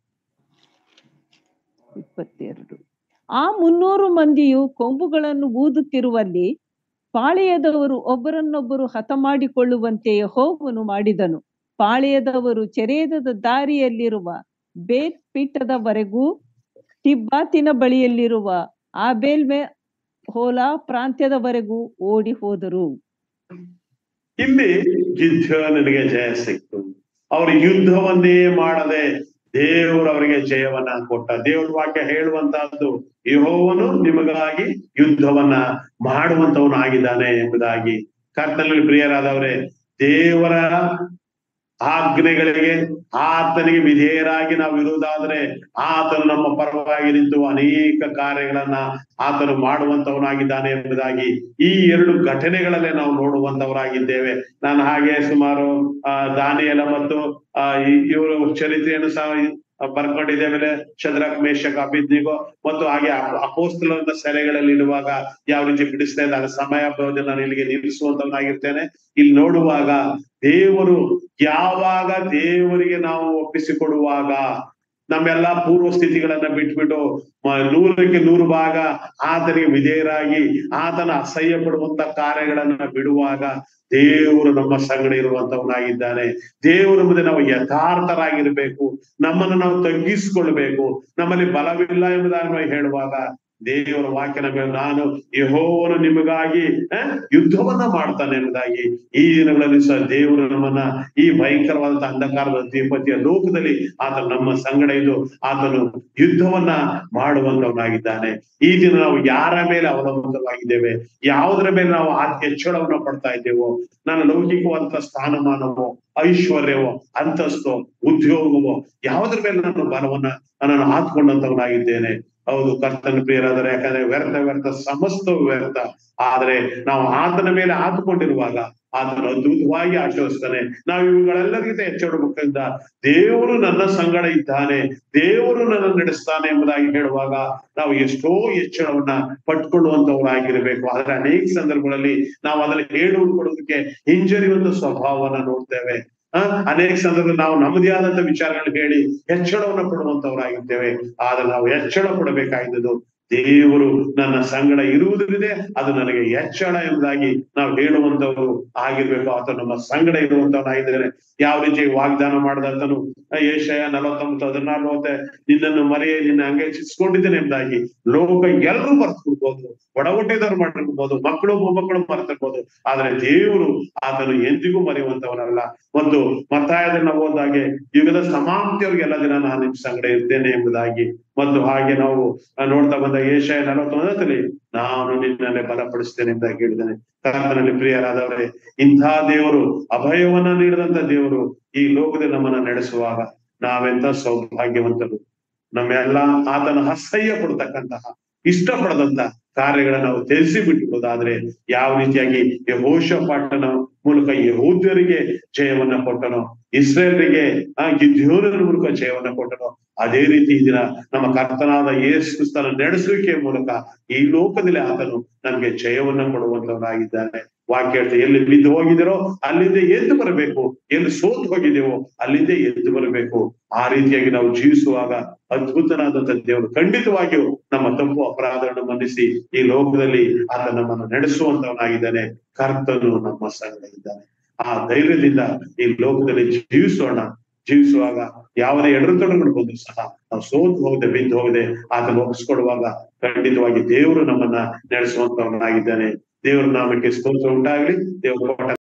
ಇಪ್ಪತ್ತೆರಡು ಆ ಮುನ್ನೂರು ಮಂದಿಯು ಕೊಂಬುಗಳನ್ನು ಊದುತ್ತಿರುವಲ್ಲಿ ಪಾಳೆಯದವರು ಒಬ್ಬರನ್ನೊಬ್ಬರು ಹತ ಮಾಡಿಕೊಳ್ಳುವಂತೆ ಯೆಹೋವನು ಮಾಡಿದನು ಪಾಳೆಯದವರು ಚೆರೇದದ ದಾರಿಯಲ್ಲಿರುವ ಬೇತ್ ಪೀಠದವರೆಗೂ ತಿಬ್ಬಾತಿನ ಬಳಿಯಲ್ಲಿರುವ ಆಬೇಲ್ಮೆ ಹೋಲಾ ಪ್ರಾಂತ್ಯದವರೆಗೂ ಓಡಿ ಹೋದರು ಇಲ್ಲಿ ಗಿದ್ಯೋನನಿಗೆ ಜಯ ಸಿಕ್ತು ಅವರು ಯುದ್ಧವನ್ನೇ ಮಾಡದೆ ದೇವರು ಅವರಿಗೆ ಜಯವನ್ನ ಕೊಟ್ಟ ದೇವ್ರ ವಾಕ್ಯ ಹೇಳುವಂತಹದ್ದು ಯೆಹೋವನು ನಿಮಗಾಗಿ ಯುದ್ಧವನ್ನ ಮಾಡುವಂತವನಾಗಿದ್ದಾನೆ ಎಂಬುದಾಗಿ ಕರ್ತನಲ್ಲಿ ಪ್ರಿಯರಾದವರೇ ದೇವರ ಆಜ್ಞೆಗಳಿಗೆ ಆತನಿಗೆ ವಿಧೇಯರಾಗಿ ನಾವು ಇರುವುದಾದ್ರೆ ಆತನು ನಮ್ಮ ಪರವಾಗಿ ನಿಂತು ಅನೇಕ ಕಾರ್ಯಗಳನ್ನ ಆತನು ಮಾಡುವಂತವನಾಗಿದ್ದಾನೆ ಎಂಬುದಾಗಿ ಈ ಎರಡು ಘಟನೆಗಳಲ್ಲೇ ನಾವು ನೋಡುವಂತವರಾಗಿದ್ದೇವೆ ನಾನು ಹಾಗೆ ಸುಮಾರು ಆ ದಾನಿಯಲ ಮತ್ತು ಆ ಈ- ಇವರು ಚರಿತ್ರೆಯನ್ನು ಸಹ ಬರ್ಕೊಂಡಿದ್ದೇವೆ ಚಂದ್ರಕ್ ಮೇಷಕ್ ಅಭಿದ್ನಿಗೋ ಮತ್ತು ಹಾಗೆ ಅಪ- ಅಪೋಸ್ತಲರ ಸೆರೆಗಳಲ್ಲಿ ಇಡುವಾಗ ಯಾವ ರೀತಿ ಬಿಡಿಸ್ತಾ ಇದ್ದಾರೆ ಸಮಯ ಪ್ರಯೋಜನ ನಾನು ಇಲ್ಲಿಗೆ ನಿಲ್ಲಿಸುವಂತವನಾಗಿರ್ತೇನೆ ಇಲ್ಲಿ ನೋಡುವಾಗ ದೇವರು ಯಾವಾಗ ದೇವರಿಗೆ ನಾವು ಒಪ್ಪಿಸಿಕೊಡುವಾಗ ನಮ್ಮೆಲ್ಲಾ ಪೂರ್ವ ಸ್ಥಿತಿಗಳನ್ನ ಬಿಟ್ಬಿಟ್ಟು ಮ- ನೂರಕ್ಕೆ ನೂರು ಭಾಗ ಆತನಿಗೆ ವಿಧೇಯರಾಗಿ ಆತನ ಅಸಹ್ಯ ಪಡುವಂತ ಕಾರ್ಯಗಳನ್ನ ಬಿಡುವಾಗ ದೇವರು ನಮ್ಮ ಸಂಗಡ ಇರುವಂತವನಾಗಿದ್ದಾನೆ ದೇವರ ಮುಂದೆ ನಾವು ಯಥಾರ್ಥರಾಗಿರ್ಬೇಕು ನಮ್ಮನ್ನು ನಾವು ತಗ್ಗಿಸಿಕೊಳ್ಬೇಕು ನಮ್ಮಲ್ಲಿ ಬಲವಿಲ್ಲ ಎಂಬುದಾಗಿ ನಾವು ಹೇಳುವಾಗ ದೇವರ ವಾಕ್ಯನ ಮೇಲೆ ನಾನು ಯಹೋವನು ನಿಮಗಾಗಿ ಆ, ಯುದ್ಧವನ್ನ ಮಾಡ್ತಾನೆ ಎಂಬುದಾಗಿ ಈ ದಿನಗಳಲ್ಲಿ ಸಹ ದೇವರು ನಮ್ಮನ್ನ ಈ ಭಯಂಕರವಾದಂತಹ ಅಂಧಕಾರದ ದ್ವಿಪತಿಯ ಲೋಕದಲ್ಲಿ ಆತನು ನಮ್ಮ ಸಂಗಡ ಇದ್ದು ಆತನು ಯುದ್ಧವನ್ನ ಮಾಡುವಂತವನಾಗಿದ್ದಾನೆ ಈ ದಿನ ನಾವು ಯಾರ ಮೇಲೆ ಅವಲಂಬಿತವಾಗಿದ್ದೇವೆ ಯಾವುದರ ಮೇಲೆ ನಾವು ಆ ಹೆಚ್ಚಳವನ್ನ ಪಡ್ತಾ ಇದ್ದೇವೋ ನನ್ನ ಲೌಕಿಕವಾದಂತ ಸ್ಥಾನಮಾನವೋ ಐಶ್ವರ್ಯವೋ ಅಂತಸ್ತೋ ಉದ್ಯೋಗವೋ ಯಾವುದ್ರ ಮೇಲೆ ನಾನು ಬಲವನ್ನ ನಾನು ಹಾತ್ಕೊಂಡಂತವನಾಗಿದ್ದೇನೆ ಹೌದು ಕರ್ತನ ಪ್ರಿಯರಾದರೆ ಯಾಕಂದ್ರೆ ವ್ಯರ್ಥ ವ್ಯರ್ಥ ಸಮಸ್ತವು ವ್ಯರ್ಥ ಆದ್ರೆ ನಾವು ಆತನ ಮೇಲೆ ಆತುಕೊಂಡಿರುವಾಗ ಆತನು ಅದ್ಭುತವಾಗಿ ಆಚರಿಸ್ತಾನೆ ನಾವು ಇವುಗಳೆಲ್ಲರಿಗಿಂತ ಹೆಚ್ಚಿನ ಮುಖದಿಂದ ದೇವರು ನನ್ನ ಸಂಗಡ ಇದ್ದಾನೆ ದೇವರು ನನ್ನ ನಡೆಸ್ತಾನೆ ಎಂಬುದಾಗಿ ಹೇಳುವಾಗ ನಾವು ಎಷ್ಟೋ ಹೆಚ್ಚಳವನ್ನ ಪಟ್ಕೊಳ್ಳುವಂತವರಾಗಿರ್ಬೇಕು ಆದ್ರೆ ಅನೇಕ ಸಂದರ್ಭಗಳಲ್ಲಿ ನಾವು ಅದನ್ನ ಹೇಳು ಕೊಡೋದಕ್ಕೆ ಹಿಂಜರಿಯುವಂತ ಸ್ವಭಾವವನ್ನ ನೋಡ್ತೇವೆ ಆ ಅನೇಕ ಸಂದರ್ಭದಲ್ಲಿ ನಾವು ನಮ್ಮದೇ ಆದಂತ ವಿಚಾರಗಳನ್ನ ಹೇಳಿ ಹೆಚ್ಚಳವನ್ನ ಪಡುವಂತವರಾಗಿದ್ದೇವೆ ಆದ್ರೆ ನಾವು ಹೆಚ್ಚಳ ಪಡಬೇಕಾಗಿದ್ದು ದೇವರು ನನ್ನ ಸಂಗಡ ಇರುವುದರಿದೆ ಅದು ನನಗೆ ಹೆಚ್ಚಳ ಎಂಬುದಾಗಿ ನಾವು ಹೇಳುವಂತವರು ಆಗಿರ್ಬೇಕು ಆತ ನಮ್ಮ ಸಂಗಡ ಇರುವಂತವನಾಗಿದ್ದೇನೆ ಯಾವ ರೀತಿ ವಾಗ್ದಾನ ಮಾಡದಂತನು ಏಷಯ ನಲವತ್ತೊಂಬತ್ತು ಹದಿನಾರು ಮತ್ತೆ ನಿನ್ನನ್ನು ಮರೆಯೇ ನಿನ್ನ ಅಂಗೀಕರಿಸಿಕೊಂಡಿದ್ದೇನೆ ಎಂಬುದಾಗಿ ಲೋಕ ಎಲ್ಲರೂ ಮರ್ತಿರ್ಬೋದು ಒಡ ಹುಟ್ಟಿದವರು ಮಾಡಿರ್ಬೋದು ಮಕ್ಕಳು ಮೊಮ್ಮಕ್ಕಳು ಮರ್ತಿರ್ಬೋದು ಆದ್ರೆ ದೇವರು ಆತನು ಎಂದಿಗೂ ಮರೆಯುವಂತವನಲ್ಲ ಮತ್ತು ಮತ್ತಾಯದನ್ನ ಓದಾಗೆ ಯುಗದ ಸಮಾಪ್ತಿಯವರಿಗೆಲ್ಲ ದಿನ ನಾನು ನಿಮ್ ಸಂಗಡ ಇರ್ತೇನೆ ಎಂಬುದಾಗಿ ಮತ್ತು ಹಾಗೆ ನಾವು ಆ, ನೋಡ್ತಾ ಬಂದ ಏಷಯ ನಲವತ್ತೊಂಬತ್ತಲ್ಲಿ ನಾನು ನಿನ್ನನ್ನೇ ಬಲಪಡಿಸ್ತೇನೆ ಎಂಬುದಾಗಿ ಹೇಳಿದ್ದೇನೆ ಕರ್ತನಲ್ಲಿ ಪ್ರಿಯರಾದವರೇ ಇಂಥ ದೇವರು ಅಭಯವನ್ನ ನೀಡಿದಂತ ದೇವರು ಈ ಲೋಕದಲ್ಲಿ ನಮ್ಮನ್ನ ನಡೆಸುವಾಗ ನಾವೆಂತ ಸೌಭಾಗ್ಯವಂತರು ನಮ್ಮೆಲ್ಲ ಆತನ ಅಸಹ್ಯ ಪಡ್ತಕ್ಕಂತಹ ಇಷ್ಟಪಡದಂತ ಕಾರ್ಯಗಳನ್ನ ನಾವು ತಿಳಿಸಿ ಬಿಟ್ಟುವುದಾದ್ರೆ ಯಾವ ರೀತಿಯಾಗಿ ಯಹೋಷಪಾಟನ ಮೂಲಕ ಯಹೂದ್ಯರಿಗೆ ಜಯವನ್ನ ಕೊಟ್ಟನೋ ಇಸ್ರೇಲರಿಗೆ ಆ ಗಿದ್ಯೋನರ ಮೂಲಕ ಜಯವನ್ನ ಕೊಟ್ಟನೋ ಅದೇ ರೀತಿ ಈ ದಿನ ನಮ್ಮ ಕರ್ತನಾದ ಯೇಸು ಕ್ರಿಸ್ತನ ನಡೆಸುವಿಕೆಯ ಮೂಲಕ ಈ ಲೋಕದಲ್ಲಿ ಆತನು ನಮ್ಗೆ ಜಯವನ್ನ ಕೊಡುವಂತವನಾಗಿದ್ದಾನೆ ವಾಕ್ಯ ಹೇಳ್ತಾ ಎಲ್ಲಿ ಬಿದ್ದು ಹೋಗಿದಿರೋ ಅಲ್ಲಿಂದ ಎದ್ದು ಬರಬೇಕು ಎಲ್ಲಿ ಸೋತು ಹೋಗಿದ್ದೇವೋ ಅಲ್ಲಿಂದ ಎದ್ದು ಬರಬೇಕು ಆ ರೀತಿಯಾಗಿ ನಾವು ಜೀವಿಸುವಾಗ ಅದ್ಭುತನಾದಂತ ದೇವರು ಖಂಡಿತವಾಗಿಯೂ ನಮ್ಮ ತಪ್ಪು ಅಪರಾಧಗಳನ್ನು ಮನ್ನಿಸಿ ಈ ಲೋಕದಲ್ಲಿ ಆತ ನಮ್ಮನ್ನು ನಡೆಸುವಂತವನಾಗಿದ್ದಾನೆ ಕರ್ತನು ನಮ್ಮ ಸಂಗಡ ಇದ್ದಾನೆ ಆ ಧೈರ್ಯದಿಂದ ಈ ಲೋಕದಲ್ಲಿ ಜೀವಿಸೋಣ ಜೀವಿಸುವಾಗ ಯಾವುದೇ ಎಡರುತೊಡಗಳು ಬಂದು ಸಹ ನಾವು ಸೋತು ಹೋಗದೆ ಬಿದ್ದು ಹೋಗದೆ ಆತನ ಒಪ್ಪಿಸ್ಕೊಡುವಾಗ ಖಂಡಿತವಾಗಿ ದೇವರು ನಮ್ಮನ್ನ ನಡೆಸುವಂತವನಾಗಿದ್ದಾನೆ ದೇವರ ನಾಮಕ್ಕೆ ಸ್ತೋತ್ರ ಉಂಟಾಗ್ಲಿ ದೇವರು ಕೊಟ್ಟ